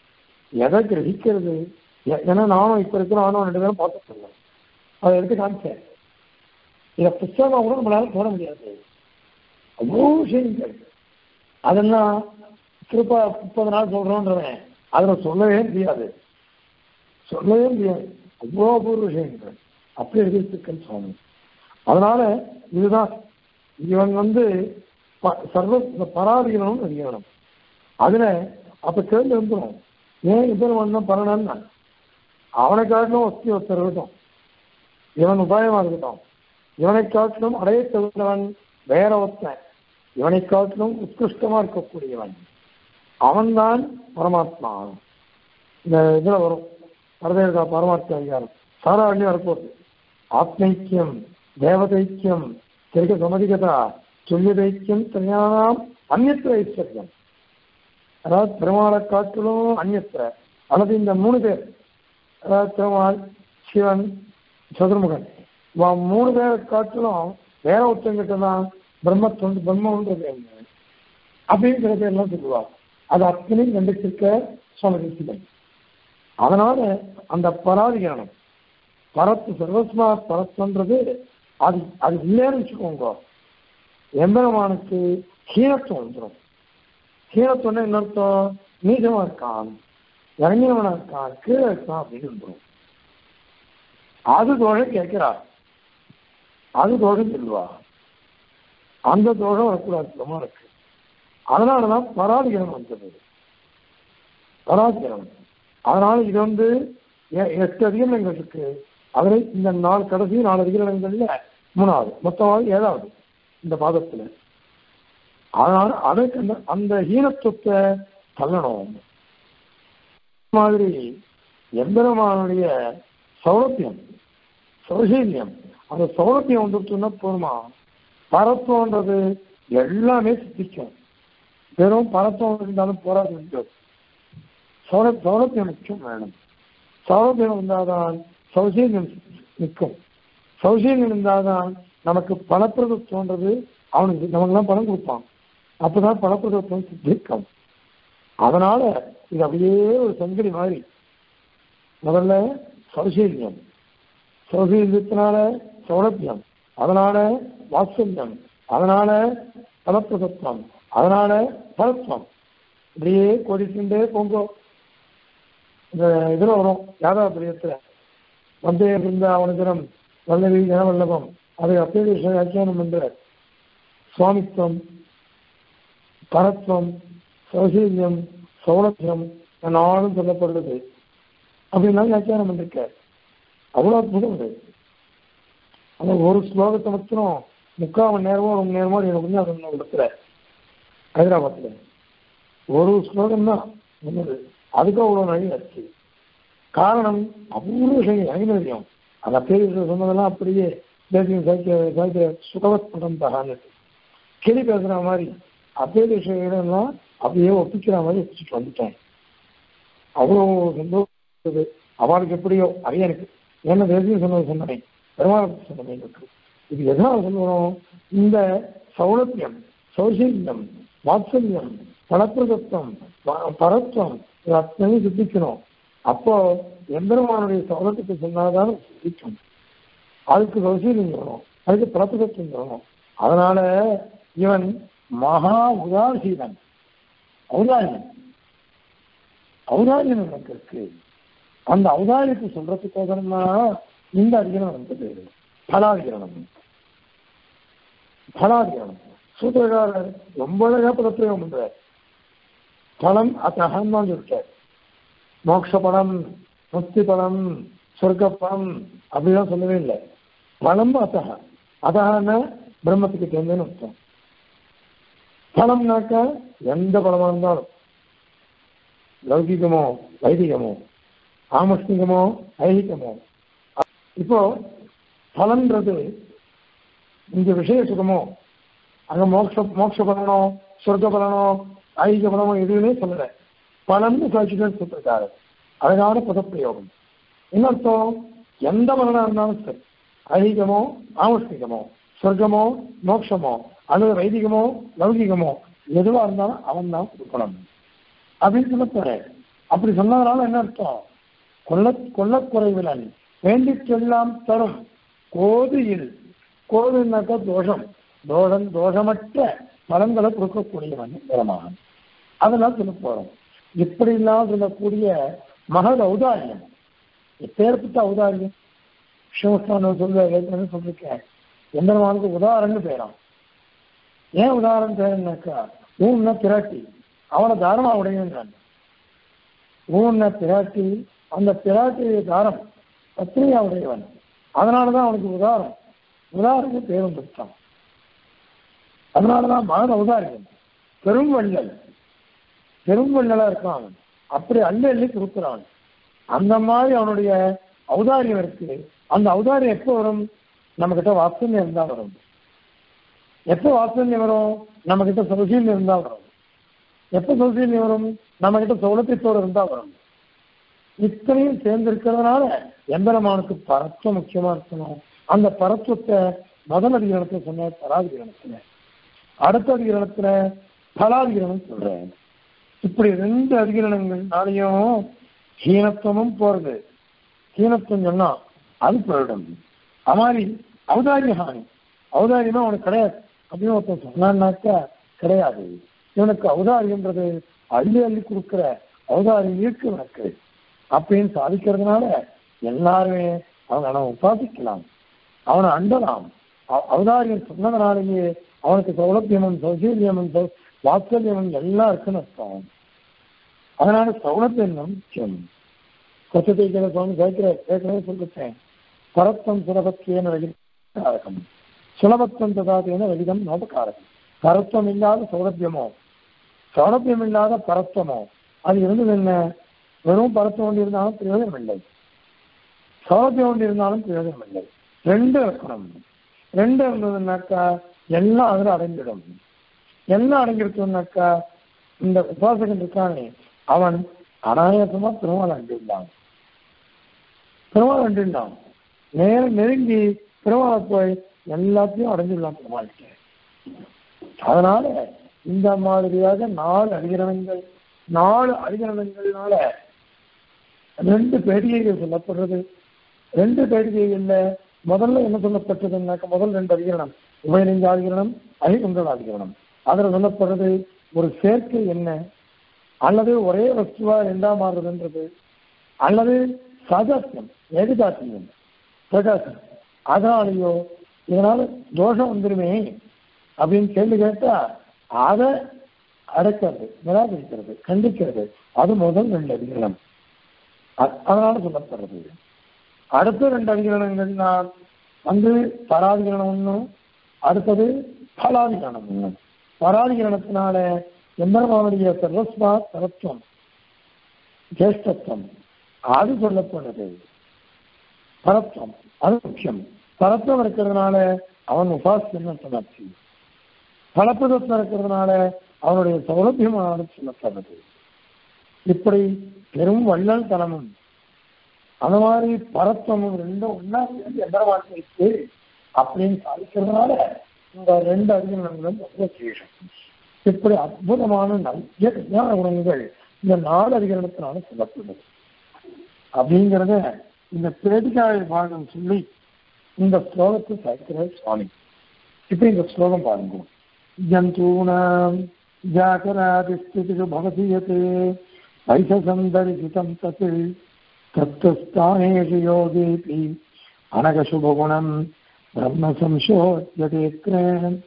எதை கிரகிக்கிறது ஏ- ஏன்னா நானும் இப்ப இருக்கிற நானும் ரெண்டு பேரும் பார்த்துட்டு இருந்தேன் அதை எடுத்து காமிச்சேன் இதை புத்தகமா கூட நம்மளால போட முடியாது அவ்வளோ விஷயங்கள் அதெல்லாம் திருப்பா முப்பது நாள் சொல்றோன்றவன் அதில் சொல்லவே முடியாது சொல்லவே முடியாது அவ்வளோ அபூர்வ விஷயங்கள் அப்படி எழுதியிருக்கேன் சுவாமி அதனால இதுதான் இவன் வந்து ப- சர்வ இந்த பராதீனம் அறியணும் அதுல அப்ப கேள்வி வந்துடும் ஏன் இவன் வந்தான் பரணன்னா அவனை காட்டிலும் ஒத்தி ஒருத்தர் இருக்கட்டும் இவன் உபாயமா இருக்கட்டும் இவனை காட்டிலும் அடைய தகுந்தவன் வேற ஒருத்தன் இவனை காட்டிலும் உத்கிருஷ்டமா இருக்கக்கூடியவன் அவன்தான் பரமாத்மா இந்த இதுல வரும் பரதேவதா பரமாத்மா அதிகாரம் சாராவண்ணி வரப்போகுது ஆத்மைக்கியம் தேவதைக்கியம் திரிக சமதிகதா துல்லியதைக்கியம் தனியானாம் அந்நியத்திர ஐஸ்வர்யம் அதாவது பெருமாளை காட்டிலும் அந்நியத்திர அல்லது இந்த மூணு பேர் அதாவது பெருமாள் சிவன் சதுர்முகன் இவ மூணு பேரை காட்டிலும் வேற ஒருத்தங்கிட்ட தான் பிரம்மத்தொண்டு பிரம்மன்றது என்ன அப்படின்னு சில பேர் எல்லாம் சொல்லுவாங்க அது அத்தனையும் கண்டிச்சிருக்க சுவாமி சிவன் அதனால அந்த பராதிகரணம் பரத்து சர்வஸ்மா பரத்துன்றது அது அது இல்லைன்னு வச்சுக்கோங்க எம்பெருமானுக்கு ஹீனத்துவம் வந்துடும் ஹீனத்துவம்னா என்ன அர்த்தம் நீச்சமா இருக்கான் இறங்கினவனா இருக்கான் கீழே இருக்கான் அப்படின்னு வந்துடும் அது தோஷம் கேட்கிறார் அது தோஷம் சொல்லுவா அந்த தோஷம் வரக்கூடாது இருக்கு அதனாலதான் பராதிகரம் வந்தது பராதிகரம் அதனால இது வந்து எ- எட்டு அதிகாரங்கள் இருக்கு அதில் இந்த நாலு கடைசி நாலு அதிகாரங்கள்ல மூணாவது மொத்தமாக ஏழாவது இந்த பாதத்துல அதனால அதற்கு அந்த அந்த ஹீனத்துவத்தை தள்ளணும் இந்த மாதிரி எம்பெருமானுடைய சௌலபியம் சௌசீல்யம் அந்த சௌலபியம் வந்துட்டுன்னா போருமா பரத்துவன்றது எல்லாமே சித்திக்கும் வெறும் பரத்துவம் இருந்தாலும் போராது முடியாது சௌர சௌலபியம் முக்கியம் வேணும் சௌலபியம் இருந்தால்தான் சௌசீல்யம் நிற்கும் சௌசீல்யம் இருந்தால்தான் நமக்கு பலப்பிரதத்துவன்றது அவனுக்கு நமக்கெல்லாம் பணம் கொடுப்பான் அப்பதான் பலப்பிரதத்துவம் சித்திக்கும் அதனால இது அப்படியே ஒரு சங்கிலி மாதிரி முதல்ல சௌசீல்யம் சௌசீல்யத்தினால சௌலபியம் அதனால வாத்சல்யம் அதனால பலப்பிரதத்துவம் அதனால பலத்துவம் இப்படியே கோடிச்சுட்டே போங்கோ இந்த இதுல வரும் யாதாபிரியத்துல வந்தே இருந்த அவனுதினம் வல்லவி ஜனவல்லபம் அதை அப்பேதி வியாக்கியானம் என்ற சுவாமித்துவம் பரத்வம் சௌசீல்யம் சௌலபியம் நாளும் சொல்லப்படுறது அப்படின்லாம் வியாக்கியானம் பண்ணிருக்க அவ்வளவு அற்புதம் அது அந்த ஒரு ஸ்லோகத்தை மட்டும் முக்கால் மணி நேரமோ ரொம்ப நேரமோ எனக்கு வந்து அது இடத்துல ஹைதராபாத்ல ஒரு ஸ்லோகம் தான் சொன்னது அதுக்கு அவ்வளவு நிறைய ஆச்சு காரணம் அபூர்வ விஷயம் ஐநூறியம் அந்த பேர் சொன்னதெல்லாம் அப்படியே தேசியம் சாய்க்க சாய்க்க சுகவத் படம் தகான்னு கிளி பேசுற மாதிரி அப்பே விஷயங்கள்லாம் அப்படியே ஒப்பிக்கிற மாதிரி ஒப்பிச்சுட்டு வந்துட்டேன் அவ்வளோ சந்தோஷம் இருந்தது. அவளுக்கு எப்படியோ அரியனுக்கு என்ன தேசியம் சொன்னது சொன்னேன் பெருமாள் சொன்னேன் இருக்கு இது எதனால சொல்லணும் இந்த சௌலபியம் சௌசல்யம் வாத்சல்யம் பலப்பிரதத்துவம் ப- பரத்துவம் இது அத்தனையும் சித்திக்கணும் அப்போ எம்பெருமானுடைய சௌலத்துக்கு சொன்னாதான் சித்திக்கும் அதுக்கு சௌசல்யம் சொல்லணும் அதுக்கு பலப்பிரதத்துவம் சொல்லணும் அதனால இவன் மகா உதாசீனன் ஔதாரியன் ஔதாரியம் எனக்கு இருக்கு அந்த ஔதாரியத்தை சொல்றதுக்கோசரம் தான் இந்த அதிகரணம் வந்தது பலாதிகரணம் பலாதிகரணம் சூத்திரக்காரர் ரொம்ப அழகா பதப்பிரயோகம் பண்றார் பலம் அத்தகம் தான் சொல்லிட்டார் மோட்ச பலம் முக்தி பலம் சொர்க்க பலம் அப்படிலாம் சொல்லவே இல்லை பலம் அத்தக அத்தகன்னா பிரம்மத்துக்கு சேர்ந்தேன்னு அர்த்தம் பலம்னாக்கா எந்த பலமா இருந்தாலும் லௌகிகமோ வைதிகமோ ஆமஸ்திகமோ ஐகிகமோ இப்போ பலன்றது இங்க விஷய சுகமோ அங்க மோட்ச மோட்ச பலனோ சொர்க்க பலனோ ஐகிக பலனோ எதுவுமே சொல்லல பலன்னு சாட்சிகள் சொல்லிருக்காரு அழகான பதப்பிரயோகம் என்ன அர்த்தம் எந்த பலனா இருந்தாலும் சரி ஐகிகமோ ஆமஸ்திகமோ சொர்க்கமோ மோட்சமோ அல்லது வைதிகமோ லௌகிகமோ எதுவா இருந்தாலும் அவன் தான் கொடுக்கணும் அப்படின்னு சொல்ல போறேன் அப்படி சொன்னதுனால என்ன அர்த்தம் கொல்ல கொல்லக்குறைவிலன் வேண்டிக்கெல்லாம் தரும் கோதியில் கோதுனாக்கா தோஷம் தோஷம் தோஷமற்ற பலன்களை கொடுக்கக்கூடியவன் பிரமான் அதெல்லாம் சொல்ல போறோம் இப்படி எல்லாம் சொல்லக்கூடிய மகத் ஔதாரியம் எப்பேற்பட்ட ஔதாரியம் சிவஸ்தானம் சொல்ல ஏற்கனவே சொல்லிருக்கேன் எம்பெருமானுக்கு உதாரணம்னு பேரான் ஏன் உதாரணம் பேருனாக்கா ஊன்னா பிராட்டி அவனை தாரமா உடையவன் ஊன்ன பிராட்டி அந்த பிராட்டிய தாரம் பத்னியா உடையவன் அதனாலதான் அவனுக்கு உதாரணம் உதாரணம் பேரும் பெற்றான் அதனாலதான் மகன் உதாரணம் பெரும் வள்ளல் பெரும் வள்ளலா இருக்கான் அவன் அப்படி அள்ளி அள்ளி கொடுக்குறான் அந்த மாதிரி அவனுடைய ஔதாரியம் இருக்கு அந்த ஔதாரியம் எப்போ வரும் நம்ம கிட்ட வாத்சல்யம் இருந்தா வரும் எப்போ வாத்சல்யம் வரும் நம்ம கிட்ட சௌசீல்யம் இருந்தா வரும் எப்போ சௌசீல்யம் வரும் நம்ம கிட்ட சௌலத்தியத்தோடு இருந்தா வரும் இத்தனையும் சேர்ந்து இருக்கிறதுனால எம்பெருமானுக்கு பரத்துவம் முக்கியமா இருக்கணும் அந்த பரத்துவத்தை முதல் அதிகரணத்துல சொன்ன பராதிகரணத்துல அடுத்த அதிகரணத்துல பலாதிகரணம் சொல்றேன் இப்படி ரெண்டு அதிகரணங்கள்னாலையும் ஹீனத்துவமும் போறது ஹீனத்துவம் சொன்னா அது போயிடும் அது மாதிரி ஔதாரிய ஹானி ஔதாரியமா அவனுக்கு கிடையாது அப்படின்னு ஒருத்தன் சொன்னான்னாக்கா கிடையாது இவனுக்கு ஔதாரியன்றது அள்ளி அள்ளி கொடுக்குற ஔதாரியம் இருக்கு இவனுக்கு அப்படின்னு சாதிக்கிறதுனால எல்லாருமே அவங்க அவனை உபாசிக்கலாம் அவனை அண்டலாம் அவதாரியம் சொன்னதுனாலேயே அவனுக்கு சௌலபியமும் சௌசீல்யமும் வாத்சல்யமும் எல்லாம் இருக்குன்னு அர்த்தம் அதனால சௌலபியம் முக்கியம் கொச்சத்தை சுவாமி கேட்கிற ஏற்கனவே சொல்லிட்டேன் பரத்தம் சுலபத்தியன காரகம் சுலபத்தம் ததாதின வகிதம் நோபகாரகம் பரத்தம் இல்லாத சௌலபியமோ சௌலபியம் இல்லாத பரத்தமோ அது இருந்தது என்ன வெறும் பரத்தம் கொண்டு இருந்தாலும் பிரயோஜனம் இல்லை சௌலபியம் கொண்டு இருந்தாலும் பிரயோஜனம் இல்லை ரெண்டு இருக்கணும் ரெண்டு இருந்ததுன்னாக்கா எல்லாம் அதில் அடங்கிடும் எல்லாம் அடங்கிருக்குனாக்கா இந்த உபாசகன் இருக்கானே அவன் அனாயாசமா பெருமாள் அண்டிருந்தான் பெருமாள் அண்டிருந்தான் நேரம் நெருங்கி பெருமாளை போய் எல்லாத்தையும் அடைஞ்சிடலாம் பெருமாள்கிட்ட அதனால இந்த மாதிரியாக நாலு அதிகரணங்கள் நாலு அதிகரணங்கள்னால ரெண்டு பேடிகைகள் சொல்லப்படுறது ரெண்டு பேடிகைகள்ல முதல்ல என்ன சொல்லப்பட்டதுன்னாக்க முதல் ரெண்டு அதிகரணம் உபயலிங்க அதிகரணம் அகிகுண்டல் அதிகரணம் அதுல சொல்லப்படுறது ஒரு சேர்க்கை என்ன அல்லது ஒரே வஸ்துவா ரெண்டாம் மாறுறதுன்றது அல்லது சஜாத்தியம் ஏகஜாத்தியம் பிரகாசம் அதனாலேயோ இதனால தோஷம் வந்துருமே அப்படின்னு கேள்வி கேட்டா அதை அடக்கிறது நிராகரிக்கிறது கண்டிக்கிறது அது முதல் ரெண்டு அதிகரணம் அதனால சொல்லப்படுறது அடுத்த ரெண்டு அதிகரணங்கள் நான் வந்து பராதிகரணம் ஒன்றும் அடுத்தது பலாதிகரணம் ஒன்று பராதிகரணத்தினால எம்பெருமானுடைய சர்வஸ்வா தரத்துவம் ஜேஷ்டத்துவம் அது சொல்லப்படுறது பரத்துவம் அது முக்கியம் பரத்துவம் இருக்கிறதுனால அவன் உபாசியம் சொன்னாச்சு பலப்பதத்தில் இருக்கிறதுனால அவனுடைய சௌலபியமான சொல்லப்படுறது இப்படி பெரும் வள்ளல் தனமும் அந்த மாதிரி பரத்துவமும் ரெண்டும் ஒன்னா எம்பெருமான் இருக்கு அப்படின்னு சாதிக்கிறதுனால இந்த ரெண்டு அதிகரணங்களும் ரொம்ப விசேஷம் இப்படி அற்புதமான நிறைய விஞ்ஞான குணங்கள் இந்த நாலு அதிகரணத்தினால சொல்லப்படுது அப்படிங்கிறத இந்த பேடிகாய பாகம் சொல்லி இந்த ஸ்லோகத்தை சாய்க்கிற சுவாமி இப்ப இந்த ஸ்லோகம் பாருங்க ஜந்தூனாம் ஜாகராதிஸ்திதிஷு பவதி யதே வைசசந்தரிசிதம் தத் தத்துஸ்தானேஷு யோகேபி அனகசுபகுணம் பிரம்ம சம்சோத்யதே கிரேணம்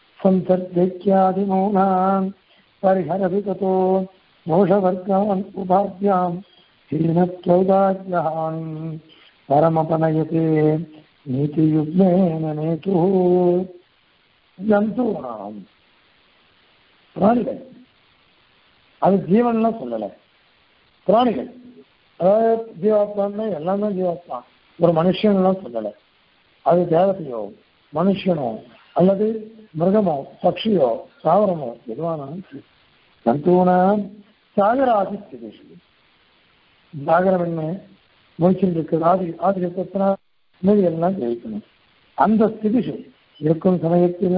संसर्गैक्यादिमौनान् परिहरति ततो दोषवर्गान् उपाभ्याम् हीनत्वौदार्यहान् परमपनयते नीतियुग्मेन नेतुः ஜந்தூனாம் பிராணிகள் அது ஜீவன்லாம் சொல்லலை பிராணிகள் அதாவது ஜீவாத்மான்னு எல்லாம் தான் ஜீவாத்மா ஒரு மனுஷன்லாம் சொல்லலை அது தேவதையோ மனுஷனோ அல்லது மிருகமோ பட்சியோ தாவரமோ எதுவானாலும் ஜந்தூனாம் சாகராதி ஸ்திதிஷு ஜாகரம் என்ன முடிச்சுட்டு இருக்குது ஆதி ஆதி இருக்கிறதுனா மீதி எல்லாம் ஜெயிக்கணும் அந்த ஸ்திதிஷு இருக்கும் சமயத்தில்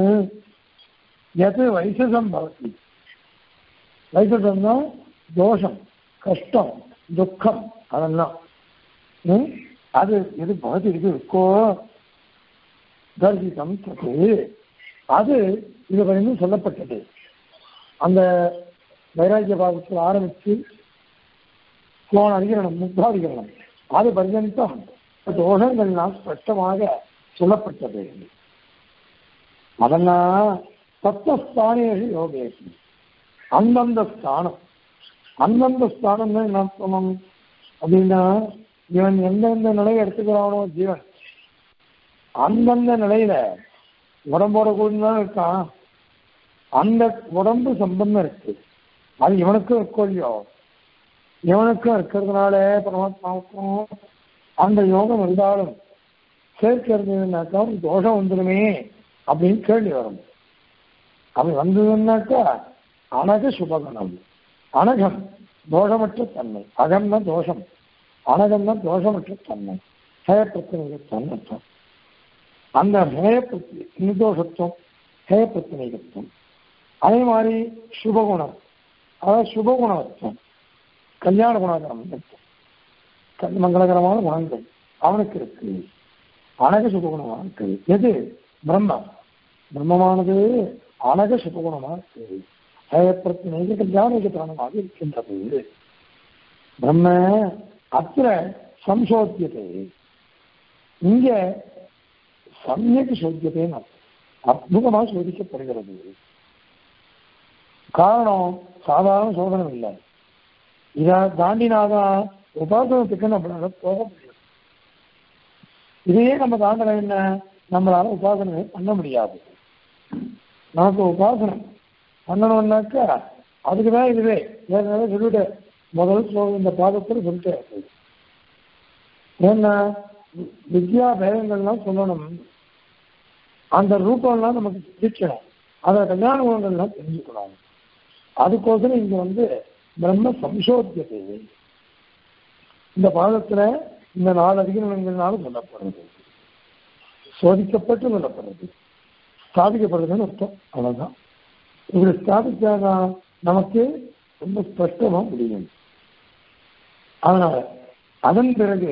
எது வைசசம் பவதி வைசசம்னா தோஷம் கஷ்டம் துக்கம் அதெல்லாம் ம்? அது எது பகதி இது இருக்கோ தர்சிதம் தது அது இது வரைக்கும் சொல்லப்பட்டது அந்த வைராக்கிய பாகத்தில் ஆரம்பித்து போன அதிகரணம் முக்தாதிகரணம் அது பர்யந்தம் தோஷங்கள்லாம் ஸ்பஷ்டமாக சொல்லப்பட்டது அதெல்லாம் தத்துவஸ்தானேஷு யோகேஷு அந்தந்த ஸ்தானம் அந்தந்த ஸ்தானம் தான் என்ன அர்த்தம் அப்படின்னா இவன் எந்தெந்த நிலையை எடுத்துக்கிறானோ ஜீவன் அந்தந்த நிலையில உடம்போட கூடிதான் இருக்கான் அந்த உடம்பு சம்பந்தம் இருக்கு அது இவனுக்கும் இருக்கும் இல்லையோ இவனுக்கும் இருக்கிறதுனால பரமாத்மாவுக்கும் அந்த யோகம் இருந்தாலும் சேர்க்கை இருந்ததுன்னாக்கா ஒரு தோஷம் வந்துடுமே அப்படின்னு கேள்வி வரும் அப்படி வந்ததுன்னாக்கா அனக சுபகணம் அனகம் தோஷமற்ற தன்மை அகம்னா தோஷம் அனகம்னா தோஷமற்ற தன்மை ஹேயப்பிரச்சனைகள் தன்னற்றம் அந்த ஹேயப்பிரத்தி நிர்தோஷத்துவம் ஹேயப்பிரச்சனைகத்துவம் அதே மாதிரி சுபகுணம் அதாவது சுபகுணத்துவம் கல்யாண குணகரம் கல் மங்களகரமான குணங்கள் அவனுக்கு இருக்கு அனக சுபகுணமா இருக்கு எது பிரம்மம் பிரம்மமானது அனக சுபகுணமா இருக்கு ஹேயப்பிரச்சனைக்கு கல்யாணிக பிராணமாக இருக்கின்றது பிரம்ம அத்திர சம்சோத்தியத்தை இங்க சமயக்கு சோத்தியத்தைன்னு அற்புதமா சோதிக்கப்படுகிறது காரணம் சாதாரண சோதனம் இல்லை இதை தாண்டினாதான் உபாசனத்துக்கு நம்மளால போக முடியும் இதையே நம்ம தாண்டல என்ன நம்மளால உபாசனை பண்ண முடியாது நமக்கு உபாசனம் பண்ணணும்னாக்கா அதுக்குதான் இதுவே ஏற்கனவே சொல்லிட்டேன் முதல் ஸ்லோகம் இந்த பாதத்தில் சொல்லிட்டேன் ஏன்னா வித்யா பேதங்கள்லாம் சொல்லணும் அந்த ரூபம்லாம் நமக்கு தெரிவிக்கணும் அதை கல்யாண குணங்கள்லாம் தெரிஞ்சுக்கணும் அதுக்கோசரம் இங்க வந்து பிரம்ம சம்சோத்தியத்தை இந்த பாதத்துல இந்த நாலு அதிகரணங்கள்னாலும் சொல்லப்படுறது சோதிக்கப்பட்டு சொல்லப்படுறது ஸ்தாபிக்கப்படுறதுன்னு அர்த்தம் அவ்வளவுதான் இப்படி ஸ்தாபிச்சாதான் நமக்கு ரொம்ப ஸ்பஷ்டமா முடியும் அதனால அதன் பிறகு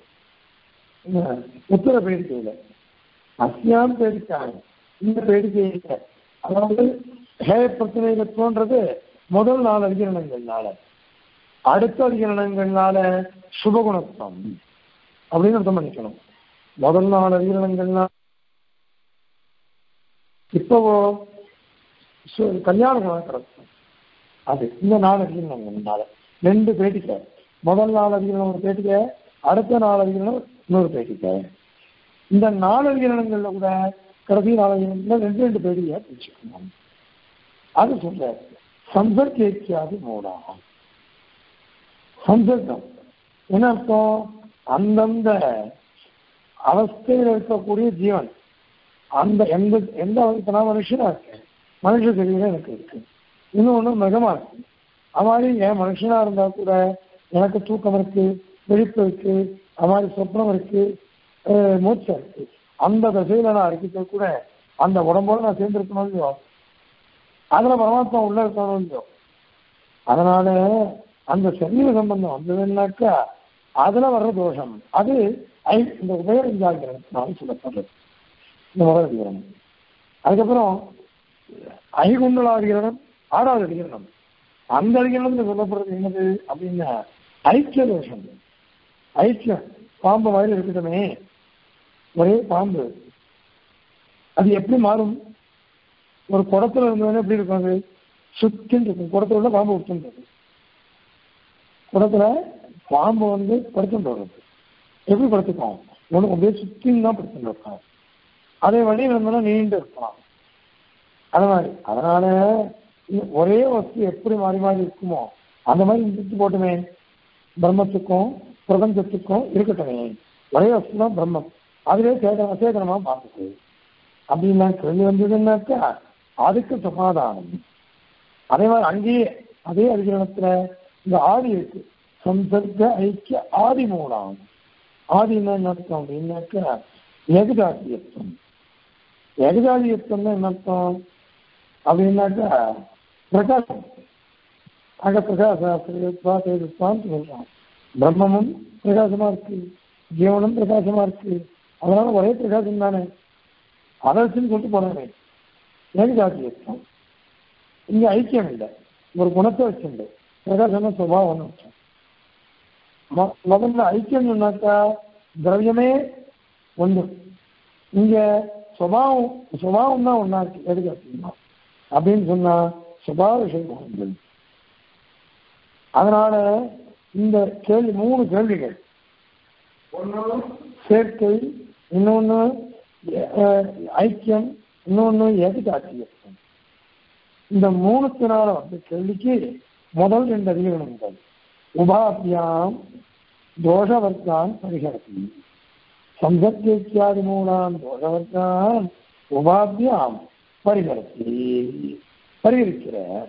உத்தர பேடிக்கையில அசியாம் பேடிக்காங்க இந்த பேடிக்கையில அதாவது ஹே பிரச்சனைகள் தோன்றது முதல் நாலு அதிகரணங்கள்னால அடுத்த அதிகரணங்கள்னால சுபகுணத்துவம் அப்படின்னு அர்த்தம் பண்ணிக்கணும் முதல் நாலு அதிகரணங்கள்னா இப்போவோ கல்யாண குணத்திரம் அது இந்த நாலு அதிகரணங்கள்னால ரெண்டு பேட்டிக்கை முதல் நாலு அதிகரணம் ஒரு பேட்டிக்கை அடுத்த நாலு அதிகரணம் இன்னொரு பேட்டிக்கை இந்த நாலு அதிகரணங்கள்ல கூட கடைசி நாலு அதிகரணங்கள்ல ரெண்டு ரெண்டு பேட்டிக்கையா பிரிச்சுக்கணும் அது சொல்ற சம்பர்க்கேக்கியாது மூடாகும் சம்பர்க்கம் என்ன அர்த்தம் அந்தந்த அவஸ்தையில் இருக்கக்கூடிய ஜீவன் அந்த எந்த எந்த இப்ப நான் மனுஷனா இருக்கேன் மனுஷ சரீரம் எனக்கு இருக்கு இன்னொன்று மிகமா இருக்கு அது மாதிரி என் மனுஷனா இருந்தா கூட எனக்கு தூக்கம் இருக்கு விழிப்பு இருக்கு அது மாதிரி சொப்னம் இருக்கு மூச்சம் இருக்கு அந்த திசையில நான் இருக்கிறது கூட அந்த உடம்போட நான் சேர்ந்திருக்கணும் இல்லையோ அதுல பரமாத்மா உள்ள இருக்கணும் இல்லையோ அதனால அந்த சரீர சம்பந்தம் வந்ததுன்னாக்கா அதுல வர்ற தோஷம் அது ஐ இந்த உபயோகிக்கிறாங்க சொல்லப்படுறது இந்த முதல் அதிகரணம் அதுக்கப்புறம் ஐகுண்டல அதிகரணம் ஆறாவது அதிகரணம் அந்த அதிகரணத்துல சொல்லப்படுறது என்னது அப்படின்னா ஐக்கிய தோஷம் ஐக்கியம் பாம்பு மாதிரி இருக்கட்டுமே ஒரே பாம்பு அது எப்படி மாறும் ஒரு குடத்துல இருந்தவொடனே எப்படி இருக்கும் அது சுத்தின்னு இருக்கும் குடத்துல உள்ள பாம்பு விட்டுன்றது குடத்துல பாம்பு வந்து படுத்துட்டு வருது எப்படி படுத்துக்கும் ஒன்று அப்படியே சுத்தின்னு தான் படுத்துட்டு இருக்கான் அதே வழியில் இருந்தோம்னா நீண்டு இருக்கலாம் அது மாதிரி அதனால ஒரே வஸ்து எப்படி மாறி மாறி இருக்குமோ அந்த மாதிரி இழுத்து போட்டுமே பிரம்மத்துக்கும் பிரபஞ்சத்துக்கும் இருக்கட்டுமே ஒரே வஸ்து தான் பிரம்மம் அதுவே சேதன சேதனமா பார்த்துக்கு அப்படின்னா கேள்வி வந்ததுன்னாக்கா அதுக்கு சமாதானம் அதே மாதிரி அங்கேயே அதே அதிகரணத்துல இந்த ஆதி இருக்கு சம்சர்க்க ஐக்கிய ஆதி மூலம் ஆதி என்ன அர்த்தம் அப்படின்னாக்கா ஏகதாசியத்துவம் ஏகதாசியத்துவம் என்ன அர்த்தம் அப்படின்னாக்கா பிரகாசம் அங்க பிரகாசாஸ்திரத்வா தேஜஸ்வான்னு சொல்றான் பிரம்மமும் பிரகாசமா இருக்கு ஜீவனும் பிரகாசமா இருக்கு அதனால ஒரே பிரகாசம் தானே அதை வச்சுன்னு சொல்லிட்டு போனேன் ஏகாட்சியம் இங்க ஐக்கியம் இல்லை ஒரு குணத்தை வச்சுண்டு பிரகாசம் சுபாவம் ஒன்று வச்சோம் மொ- முதல்ல ஐக்கியம் சொன்னாக்கா திரவியமே ஒன்று இங்க சுபாவம் சுபாவம் தான் ஒன்றா இருக்கு எதுக்கு அப்படின்னு சொன்னா சுபாவ விஷயம் ஒன்று அதனால இந்த கேள்வி மூணு கேள்விகள் ஒன்று சேர்க்கை இன்னொன்று ஐக்கியம் இன்னொன்று எதிர்காட்சியம் இந்த மூணுத்தினால வந்த கேள்விக்கு முதல் ரெண்டு அதிகரணங்கள் உபாபியாம் தோஷவர்த்தான் பரிகரத்தி சம்சத்தியாதி மூலாம் தோஷவர்த்தான் உபாபியாம் பரிகரத்தி பரிகரிக்கிறார்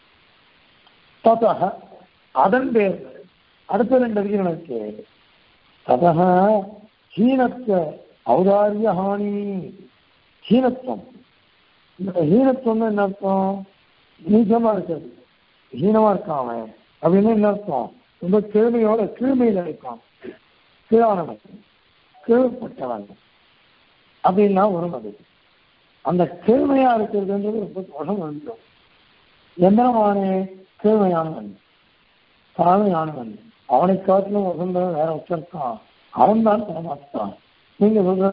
ததः அதன் பேர் அடுத்த ரெண்டு அதிகரணக்கு ததः ஹீனத்துவ ஔதாரிய ஹானி ஹீனத்துவம் இந்த ஹீனத்துவம் என்ன அர்த்தம் நீச்சமா இருக்கிறது ஹீனமா இருக்கான் அவன் அப்படின்னு என்ன அர்த்தம் ரொம்ப கீழ்மையோட கீழ்மையில இருக்கான் கீழானவன் கீழ்பட்டவன் அப்படின்னா வரும் அது அந்த கீழ்மையா இருக்கிறதுன்றது ரொம்ப தோஷம் வந்துடும் எந்திரமானே கீழ்மையானவன் தாழ்மையானவன் அவனை காட்டிலும் வசந்தவன் வேற வச்சிருக்கான் அவன் தான் பரமாத்தான் நீங்க சொல்ற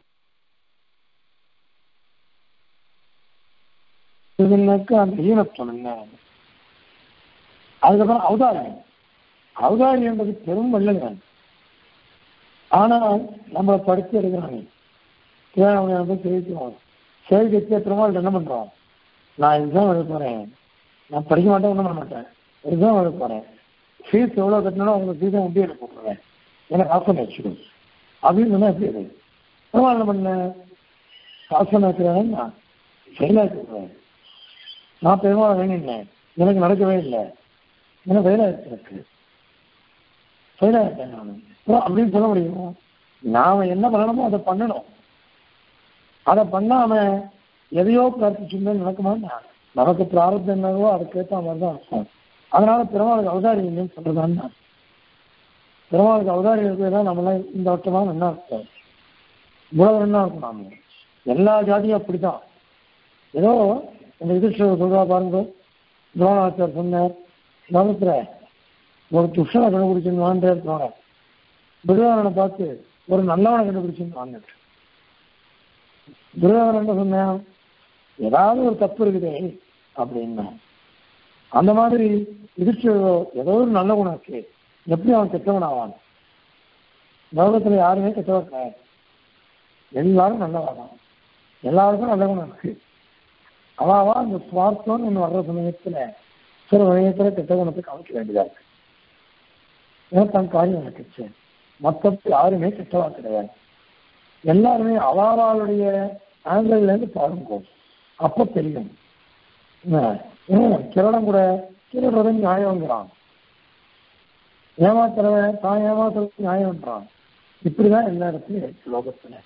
இதுனாக்கா அந்த ஈனத்துவம் என்ன அதுக்கப்புறம் அவதாரியம் அவதாரியன்றது பெரும் வல்லவன் ஆனால் நம்மளை படிச்சு எடுக்கிறாங்க ஏன் அவனை வந்து தெரிவிக்கிறோம் சரி வச்சு பெருமாள் என்ன பண்றோம் நான் எக்ஸாம் எழுத போறேன் நான் படிக்க மாட்டேன் ஒன்றும் பண்ண மாட்டேன் எக்ஸாம் எழுத போறேன் ஃபீஸ் எவ்வளோ கட்டினாலும் அவங்க ஃபீஸை உண்டி எடுத்து போட்டுருவேன் எனக்கு ஆசனை வச்சுக்கணும் அப்படின்னு சொன்னா எப்படி அது பெருமாள் என்ன பண்ண ஆசனை வைக்கிறேன் நான் ஃபெயிலாக இருக்கிறேன் நான் பெருமாள் வேணினேன் எனக்கு நடக்கவே இல்லை எனக்கு ஃபெயிலாக இருக்கு ஃபெயிலாக இருக்கேன் நான் அப்புறம் அப்படின்னு சொல்ல முடியும் நாம என்ன பண்ணணுமோ அதை பண்ணணும் அதை பண்ணாம எதையோ பிரார்த்திச்சுமே நடக்குமா நமக்கு பிராரத்தம் என்னவோ அதுக்கேற்ற மாதிரி தான் அர்த்தம் அதனால பெருமாளுக்கு அவதாரி இல்லைன்னு சொல்றதான் நான் பெருமாளுக்கு அவதாரி இருக்கிறதா நம்மளாம் இந்த வருஷமா என்ன அர்த்தம் இவ்வளவு என்ன இருக்கும் நாம எல்லா ஜாதியும் அப்படிதான் ஏதோ இந்த யுதிஷ்டர் சொல்றா பாருங்க துரோணாச்சார் சொன்னார் லோகத்துல ஒரு துஷனை கண்டுபிடிச்சுன்னு வாழ்ந்தே இருக்கிறாங்க துரியோதனனை பார்த்து ஒரு நல்லவனை கண்டுபிடிச்சுன்னு வாழ்ந்துட்டு துரியோதனன் என்ன சொன்னான் ஏதாவது ஒரு தப்பு இருக்குதே அப்படின்னா அந்த மாதிரி இதுக்கு ஏதோ ஒரு நல்ல குணம் இருக்கு எப்படி அவன் கெட்டவன் ஆவான் லோகத்துல யாருமே கெட்டவன் கிடையாது எல்லாரும் நல்லவன் எல்லாருக்கும் நல்ல குணம் இருக்கு அவாவா அந்த சுவார்த்தம்னு ஒன்று வர்ற சமயத்துல சில வழியத்துல கெட்ட குணத்தை காமிக்க வேண்டியதா இருக்கு ஏன்னா தன் காரியம் நடக்குச்சு மொத்தத்தில் யாருமே கெட்டவா கிடையாது எல்லாருமே அவாவாளுடைய ஆங்கிள் இருந்து பாருங்க அப்ப தெரியும் என்ன? ஏன் கிரணம் கூட திருடுறதும் நியாயங்கிறான் ஏமாத்துறவன் தான் ஏமாத்துறது நியாயம்ன்றான் இப்படிதான் எல்லா இடத்துலயும் இருக்கு லோகத்துல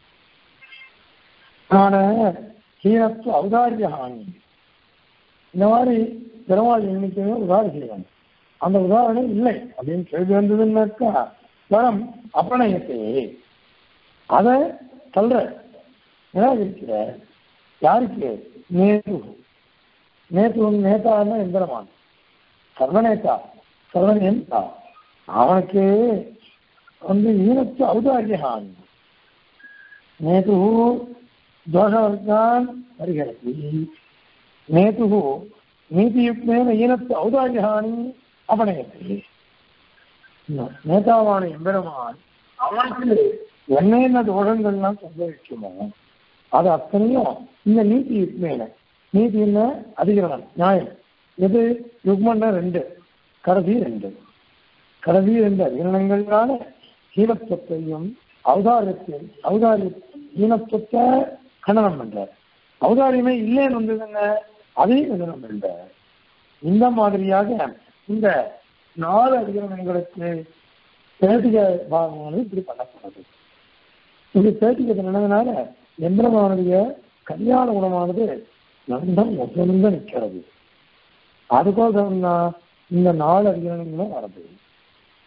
ஆன ஹீனத்து ஔதாரிய ஹானி இந்த மாதிரி பெருமாள் எண்ணிக்கையே உதாரணம் செய்வாங்க அந்த உதாரணம் இல்லை அப்படின்னு கேள்வி வந்ததுன்னாக்கா வரம் அப்பணயத்தை அதை சொல்ற நிராகரிக்கிற யாருக்கு நேரு நேற்று நேதான்னா எந்திரமான் சர்வநேதா சர்வநேதா அவனுக்கு வந்து ஈனத்து ஔதாரியஹான் நேது தோஷவர்கான் பரிகரத்தி நேது நீதியுக்தேன ஈனத்து ஔதாரியஹானி அபனயத்தி நேதாவான எம்பெருமான் அவனுக்கு என்னென்ன தோஷங்கள்லாம் சம்பவிக்குமோ அது அத்தனையும் இந்த நீதி யுக்மேன நீதி என்ன அதிகரணம் நியாயம் எது யுக்மன்னா ரெண்டு கடைசி ரெண்டு கடைசி ரெண்டு அதிகரணங்களால ஹீனத்துவத்தையும் ஔதாரியத்தையும் ஔதாரிய ஹீனத்துவத்தை கண்டனம் பண்றார் ஔதாரியமே இல்லைன்னு வந்ததுங்க அதையும் கண்டனம் பண்றார் இந்த மாதிரியாக இந்த நாலு அதிகரணங்களுக்கு பேட்டிக பாகமானது இப்படி பண்ணப்படுது இது பேட்டிக்கு நடந்ததுனால எந்திரமானுடைய கல்யாண குணமானது நந்தம் ஒசந்த நிற்கிறது அதுக்கோசரம் தான் இந்த நாலு அதிகாரங்களும் வருது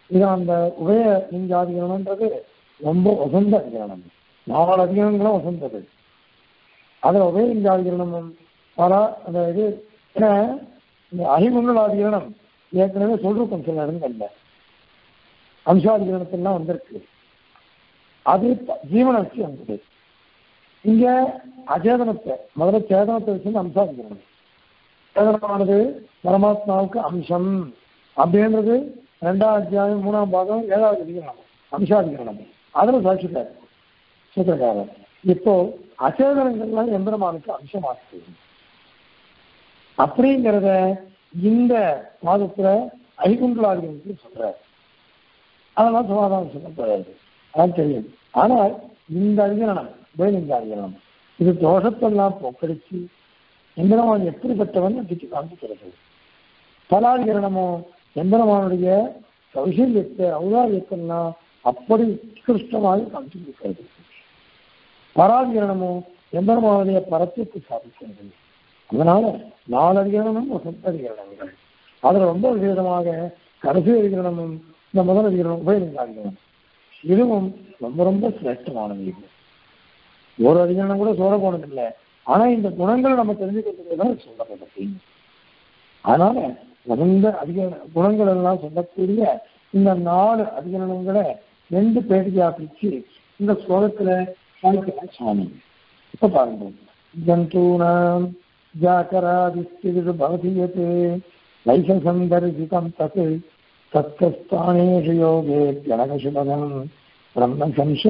இது அந்த உபய லிங்காதிகரணம்ன்றது ரொம்ப உசந்த அதிகரணம் நாலு அதிகரணங்களும் உசந்தது அதுல உபய லிங்காதிகரணமும் பல அந்த இது ஏன்னா இந்த ஐமங்களாதிகரணம் ஏற்கனவே சொல்லிருக்கோம் சில இடங்கள்ல அம்சாதிகரணத்திலாம் வந்திருக்கு அது ஜீவனை வச்சு வந்தது இங்க அச்சேதனத்தை முதல்ல சேதனத்தை வச்சு அம்சாதிகரணம் சேதனமானது பரமாத்மாவுக்கு அம்சம் அப்படின்றது ரெண்டாம் அத்தியாயம் மூணாம் பாகம் ஏழாவது அதிகரணம் அம்சாதிகரணம் அதுல சாட்சிட்டார் சூத்திரக்காரர் இப்போ அச்சேதனங்கள்லாம் எந்திரமானுக்கு அம்சமாக்கு அப்படிங்கிறத இந்த மாதத்துல ஐகுண்டலாதிகளுக்கு சொல்றாரு அதெல்லாம் சமாதானம் சொல்லப்படாது அதான் தெரியும் ஆனால் இந்த அதிகரணம் வேலிங்க அதிகரணம் இது தோஷத்தெல்லாம் போக்கடிச்சு எந்திரமான் எப்படிப்பட்டவன் அதுக்கு காண்பிக்கிறது பலாதிகரணமோ எந்திரமானுடைய சௌசல்யத்தை ஔதாரியத்தெல்லாம் அப்படி உத்கிருஷ்டமாக காமிச்சு கொடுக்கிறது பராதிகரணமோ எந்திரமானுடைய பரத்துக்கு சாதிக்கிறது அதனால நாலு அதிகரணமும் சொந்த அதிகரணங்கள் அதுல ரொம்ப விசேஷமாக கடைசி அதிகரணமும் இந்த முதல் அதிகரணம் உபயலிங்க அதிகரணம் இதுவும் ரொம்ப ரொம்ப சிரேஷ்டமானது இது ஒரு அதிகரணம் கூட சொல்ல போனது இல்லை ஆனா இந்த குணங்களை நம்ம தெரிஞ்சுக்கிறதுக்கு தான் சொல்லப்பட்டது அதனால உகந்த அதிக குணங்கள் எல்லாம் சொல்லக்கூடிய இந்த நாலு அதிகரணங்களை ரெண்டு பேட்டியா பிரிச்சு இந்த ஸ்லோகத்துல சாய்க்கிறார் சுவாமி இப்ப பாருங்க ஜந்தூனாம் ஜாக்கராதிஸ்திரு பவதீயத்தே லைசன்சம் தரிசிதம் தத் தத்தஸ்தானேஷு யோகே ஜனகசுபதம் பிரம்ம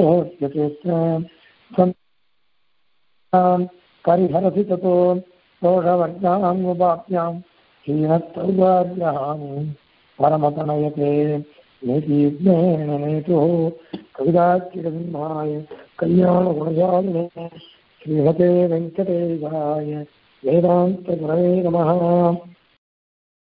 சம்சோத்யதேத்ரம் கரிஹரசி தத்தோ தோஷவர்காங்குபாப்யாம் क्षीणत्रौदार्यहानि परमतनयते नेतीज्ञेन नेतुः कविदाच्यसिंहाय कल्याणगुणशालिने श्रीमते वेङ्कटेशाय वेदान्तगुरवे नमः